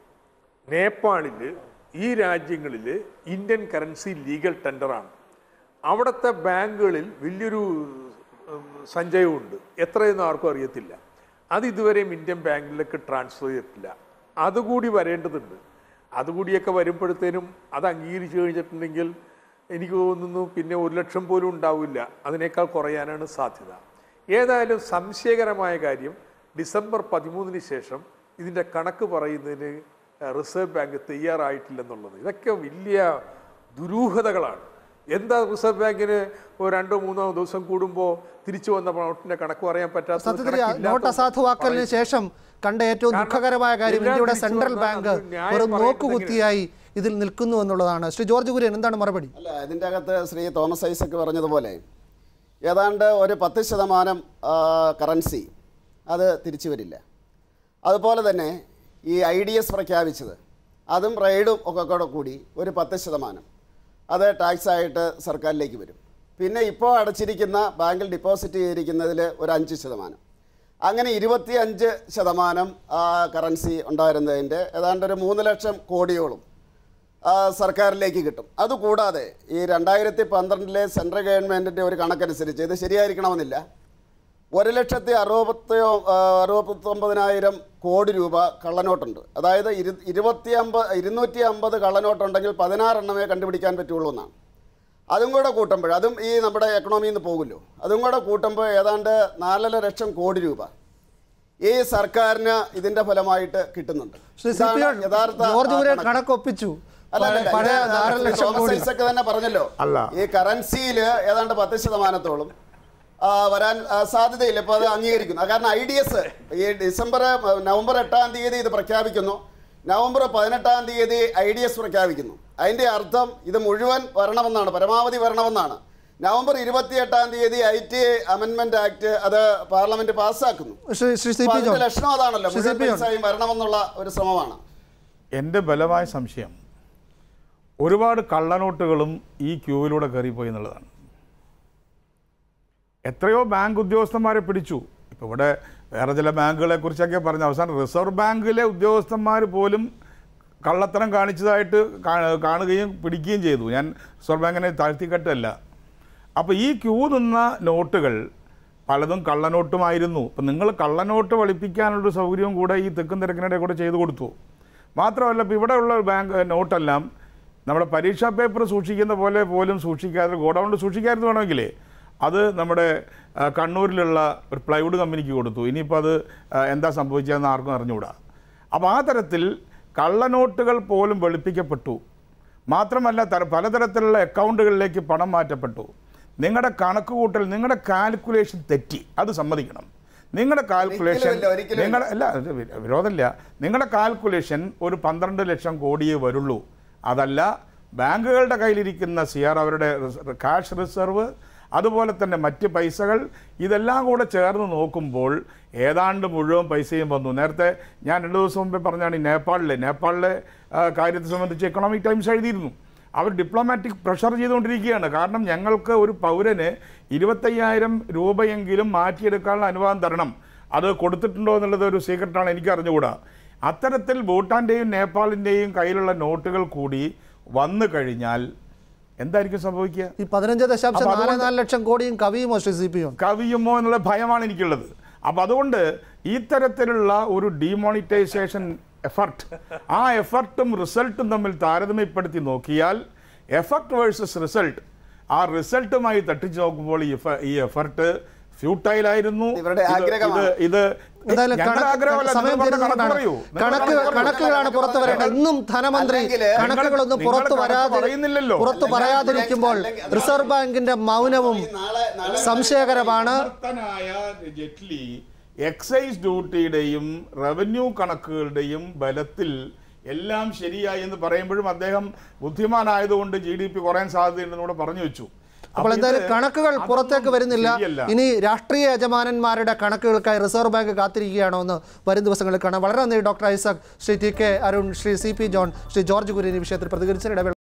നേപ്പാളിൽ ഈ രാജ്യങ്ങളിൽ ഇന്ത്യൻ കറൻസി ലീഗൽ ടെൻഡറാണ് അവിടുത്തെ ബാങ്കുകളിൽ വലിയൊരു ഉം, സഞ്ചയമുണ്ട് എത്രയെന്ന് ആർക്കും അറിയത്തില്ല അത് ഇതുവരെയും ഇന്ത്യൻ ബാങ്കിലേക്ക് ട്രാൻസ്ഫർ ചെയ്തിട്ടില്ല അതുകൂടി വരേണ്ടതുണ്ട് അതുകൂടിയൊക്കെ വരുമ്പോഴത്തേനും അത് അംഗീകരിച്ചു കഴിഞ്ഞിട്ടുണ്ടെങ്കിൽ എനിക്ക് തോന്നുന്നു പിന്നെ ഒരു ലക്ഷം പോലും ഉണ്ടാവില്ല അതിനേക്കാൾ കുറയാനാണ് സാധ്യത ഏതായാലും സംശയകരമായ കാര്യം ഡിസംബർ പതിമൂന്നിന് ശേഷം ഇതിൻ്റെ കണക്ക് പറയുന്നതിന് റിസർവ് ബാങ്ക് തയ്യാറായിട്ടില്ലെന്നുള്ളത് ഇതൊക്കെ വലിയ ദുരൂഹതകളാണ് എന്താ റിസർവ് ബാങ്കിന് ഒരു രണ്ടോ മൂന്നോ ദിവസം കൂടുമ്പോൾ തിരിച്ചു വന്ന നോട്ടിന്റെ കണക്ക് പറയാൻ പറ്റാത്ത
സത്യത്തിൽ ആ നോട്ട് അസാധുവാക്കലിന് ശേഷം കണ്ട ഏറ്റവും
കാരണം
ദുഃഖകരമായ കാര്യം
എല്ലാം
ഇന്ത്യയുടെ
തിരിച്ചു
സെൻട്രൽ
വന്നാൽ
ബാങ്ക്
അത് ന്യായം
ഒരു
പറയുന്നത്
നോക്കുകുത്തിയായി ഇതിൽ നിൽക്കുന്നു എന്നുള്ളതാണ് ശ്രീ ജോർജ് കുര്യൻ എന്താണ് മറുപടി
അല്ല ഇതിൻ്റെ അകത്ത് ശ്രീ തോമസ് ഐസക്ക് പറഞ്ഞതുപോലെ ഏതാണ്ട് ഒരു പത്ത് ശതമാനം ആ, കറൻസി അത് തിരിച്ചു വരില്ല അതുപോലെ തന്നെ ഈ ഐ ഡി എസ് പ്രഖ്യാപിച്ചത് അതും റെയ്ഡും ഒക്കെ കൂടെ കൂടി ഒരു പത്ത് ശതമാനം അത് ടാക്സ് ആയിട്ട് സർക്കാരിലേക്ക് വരും പിന്നെ ഇപ്പോൾ അടച്ചിരിക്കുന്ന ബാങ്കിൽ ഡെപ്പോസിറ്റ് ചെയ്തിരിക്കുന്നതിൽ ഒരു അഞ്ച് ശതമാനം അങ്ങനെ ഇരുപത്തി അഞ്ച് ശതമാനം ആ, കറൻസി ഉണ്ടായിരുന്നതിൻ്റെ ഏതാണ്ട് ഒരു മൂന്ന് ലക്ഷം കോടിയോളം ആ, സർക്കാരിലേക്ക് കിട്ടും അതുകൂടാതെ ഈ രണ്ടായിരത്തി പന്ത്രണ്ടിലെ സെൻട്രൽ ഗവൺമെൻറ്റിൻ്റെ ഒരു കണക്കനുസരിച്ച് ഇത് ശരിയായിരിക്കണമെന്നില്ല ഒരു ലക്ഷത്തി അറുപത്തിയോ അറുപത്തൊമ്പതിനായിരം കോടി രൂപ കള്ളനോട്ടുണ്ട് അതായത് ഇരു ഇരുപത്തി അമ്പത് ഇരുന്നൂറ്റി അമ്പത് കള്ളനോട്ടുണ്ടെങ്കിൽ പതിനാറെണ്ണമേ കണ്ടുപിടിക്കാൻ പറ്റുള്ളൂ എന്നാണ് അതും കൂടെ കൂട്ടുമ്പോൾ അതും ഈ നമ്മുടെ എക്കണോമിയിൽ നിന്ന് പോകുമല്ലോ അതും കൂടെ കൂട്ടുമ്പോൾ ഏതാണ്ട് നാലര ലക്ഷം കോടി രൂപ ഈ സർക്കാരിന് ഇതിന്റെ ഫലമായിട്ട് കിട്ടുന്നുണ്ട്
ശ്രീ സി പി
ഇതാണ് യഥാർത്ഥ
ജോർജ്
ആ
കുര്യൻ
കണക്ക്.
കണക്കൊപ്പിച്ചു
അല്ല, അല്ല, അല്ല,
പഴയ
ഇത്
നാലര ലക്ഷം
തോമസ്
കോടി
ഐസക്ക് തന്നെ പറഞ്ഞല്ലോ
അല്ല.
ഈ കറൻസിയിൽ ഏതാണ്ട് പത്ത് ശതമാനത്തോളം ആ, വരാൻ ആ, സാധ്യതയില്ല ഇപ്പോൾ അത് അംഗീകരിക്കുന്നു അത് കാരണം ഐ ഡി എസ് ഈ ഡിസംബർ ആ, നവംബർ എട്ടാം തീയതി ഇത് പ്രഖ്യാപിക്കുന്നു നവംബർ പതിനെട്ടാം തീയതി ഐ ഡി എസ് പ്രഖ്യാപിക്കുന്നു അതിൻ്റെ അർത്ഥം ഇത് മുഴുവൻ വരണമെന്നാണ് പരമാവധി വരണമെന്നാണ് നവംബർ ഇരുപത്തിയെട്ടാം തീയതി ഐ ടി അമെൻമെന്റ് ആക്ട് അത് പാർലമെന്റ് പാസ്സാക്കുന്നു
ശ്രീ ശ്രീ സി
അപ്പൊ
പി
അതിന്റെ
ജോൺ
ലക്ഷണം അതാണല്ലോ
ശ്രീ സി
മുഴുവൻ
പി ജോൺ
പൈസയും വരണമെന്നുള്ള ഒരു ശ്രമമാണ്
എൻ്റെ ബലമായ സംശയം ഒരുപാട് കള്ളനോട്ടുകളും ഈ ക്യൂവിലൂടെ കയറിപ്പോയി എന്നുള്ളതാണ് എത്രയോ ബാങ്ക് ഉദ്യോഗസ്ഥന്മാരെ പിടിച്ചു ഇപ്പോൾ ഇവിടെ വേറെ ചില ബാങ്കുകളെ കുറിച്ചൊക്കെ പറഞ്ഞു അവസാനം റിസർവ് ബാങ്കിലെ ഉദ്യോഗസ്ഥന്മാർ പോലും കള്ളത്തരം കാണിച്ചതായിട്ട് കാ- കാണുകയും പിടിക്കുകയും ചെയ്തു ഞാൻ റിസർവ് ബാങ്കിനെ താഴ്ത്തിക്കെട്ടല്ല അപ്പോൾ ഈ ക്യൂ നിന്ന നോട്ടുകൾ പലതും കള്ളനോട്ടുമായിരുന്നു അപ്പം നിങ്ങൾ കള്ളനോട്ട് വെളുപ്പിക്കാനുള്ളൊരു സൗകര്യവും കൂടെ ഈ തെക്കും തിരക്കിനിടെ കൂടെ ചെയ്തു കൊടുത്തു മാത്രമല്ല ഇപ്പോൾ ഇവിടെയുള്ള ബാങ്ക് നോട്ടെല്ലാം നമ്മുടെ പരീക്ഷാ പേപ്പർ സൂക്ഷിക്കുന്ന പോലെ പോലും സൂക്ഷിക്കാതെ ഗോഡൗണിൽ സൂക്ഷിക്കായിരുന്നു വേണമെങ്കിലേ അത് നമ്മുടെ ആ, കണ്ണൂരിലുള്ള ഒരു പ്ലൈവുഡ് കമ്പനിക്ക് കൊടുത്തു ഇനിയിപ്പോൾ അത് ആ, എന്താ സംഭവിച്ചതെന്ന് ആർക്കും അറിഞ്ഞുകൂടാ അപ്പോൾ ആ തരത്തിൽ കള്ളനോട്ടുകൾ പോലും വെളുപ്പിക്കപ്പെട്ടു മാത്രമല്ല തര പലതരത്തിലുള്ള അക്കൗണ്ടുകളിലേക്ക് പണം മാറ്റപ്പെട്ടു നിങ്ങളുടെ കണക്ക് കൂട്ടൽ നിങ്ങളുടെ കാൽക്കുലേഷൻ തെറ്റി അത് സമ്മതിക്കണം നിങ്ങളുടെ കാൽക്കുലേഷൻ
ഒരിക്കലുമില്ല, ഒരിക്കലുമില്ല.
നിങ്ങളുടെ അല്ല ഇത് വി- വിരോധമില്ല നിങ്ങളുടെ കാൽക്കുലേഷൻ ഒരു പന്ത്രണ്ട് ലക്ഷം കോടിയേ വരുള്ളൂ അതല്ല ബാങ്കുകളുടെ കയ്യിലിരിക്കുന്ന സി ആർ അവരുടെ കാഷ് റിസർവ് അതുപോലെ തന്നെ മറ്റ് പൈസകൾ ഇതെല്ലാം കൂടെ ചേർന്ന് നോക്കുമ്പോൾ ഏതാണ്ട് മുഴുവൻ പൈസയും വന്നു നേരത്തെ ഞാൻ രണ്ട് ദിവസം മുമ്പേ പറഞ്ഞാണ് ഈ നേപ്പാളിലെ നേപ്പാളിലെ ആ, കാര്യത്തെ സംബന്ധിച്ച് എക്കണോമിക് ടൈംസ് എഴുതിയിരുന്നു അവർ ഡിപ്ലോമാറ്റിക് പ്രഷർ ചെയ്തുകൊണ്ടിരിക്കുകയാണ് കാരണം ഞങ്ങൾക്ക് ഒരു പൗരന് ഇരുപത്തയ്യായിരം രൂപയെങ്കിലും മാറ്റിയെടുക്കാനുള്ള അനുവാദം തരണം അത് കൊടുത്തിട്ടുണ്ടോ എന്നുള്ളത് ഒരു സീക്രട്ടാണ് എനിക്ക് അറിഞ്ഞുകൂടാ അത്തരത്തിൽ ഭൂട്ടാൻ്റെയും നേപ്പാളിൻ്റെയും കയ്യിലുള്ള നോട്ടുകൾ കൂടി വന്നു കഴിഞ്ഞാൽ എന്തായിരിക്കും സംഭവിക്കുക
ഈ പതിനഞ്ച് ദശാംശം
അപ്പൊ
നാല്
അതുകൊണ്ട്
നാല് ലക്ഷം കോടിയും കവിയുമോ ശ്രീ സി പി ഉണ്ട്
കവിയുമോ എന്നുള്ള ഭയമാണ് എനിക്കുള്ളത് അപ്പം അതുകൊണ്ട് ഈ തരത്തിലുള്ള ഒരു ഡിമോണിറ്റൈസേഷൻ എഫർട്ട് ആ എഫർട്ടും റിസൾട്ടും തമ്മിൽ താരതമ്യപ്പെടുത്തി നോക്കിയാൽ എഫർട്ട് വേഴ്സസ് റിസൾട്ട് ആ റിസൾട്ടുമായി തട്ടിച്ചു നോക്കുമ്പോൾ ഈ എഫ- ഈ എഫർട്ട് ഫ്യൂട്ടൈലായിരുന്നു
ഇവരുടെ
ഇത്-
ആഗ്രഹമാണ്.
ഇത് ഇത്
എന്തായാലും
ഞങ്ങളുടെ
കണക്ക്
ആഗ്രഹമല്ല,
സമയം
നിങ്ങൾ പറഞ്ഞ കണക്ക്
തീരുന്നതുകൊണ്ടാണ്
പറയൂ. നിങ്ങൾ
കണക്ക്
പറഞ്ഞ കണക്ക്
കണക്കുകളാണ് പുറത്തു വരേണ്ടത് ഇന്നും ധനമന്ത്രി
അല്ലെങ്കില്
കണക്കുകളൊന്നും
നിങ്ങൾ
പുറത്തു
കണക്ക്
വരാതെ
പറയുന്നില്ലല്ലോ.
പുറത്തു
അല്ലെങ്കിൽ-
പറയാതിരിക്കുമ്പോൾ
അല്ലെങ്കിൽ-
റിസർവ് ബാങ്കിന്റെ മൗനവും
നാളെ- നാളെ-
സംശയകരമാണ്
സമർത്ഥനായ ജെറ്റ്ലി എക്സൈസ് ഡ്യൂട്ടിയുടെയും റവന്യൂ കണക്കുകളുടെയും ബലത്തിൽ എല്ലാം ശരിയായി എന്ന് പറയുമ്പോഴും അദ്ദേഹം ബുദ്ധിമാനായതുകൊണ്ട് ജി ഡി പി കുറയാൻ സാധ്യതയുണ്ടെന്ന് കൂടെ പറഞ്ഞു വെച്ചു
അപ്പോൾ എന്തായാലും
ഇത്
കണക്കുകൾ
അതൊന്നും
പുറത്തേക്ക് വരുന്നില്ല
ശരിയല്ല.
ഇനി രാഷ്ട്രീയ യജമാനന്മാരുടെ കണക്കുകൾക്കായി റിസർവ് ബാങ്ക് കാത്തിരിക്കുകയാണോ എന്ന് വരും ദിവസങ്ങളിൽ കാണാം വളരെ നന്ദി doctor Isaac Shri T K Arun Shri C P John Shri George Kurian ഈ വിഷയത്തിൽ പ്രതികരിച്ചതിനിടെ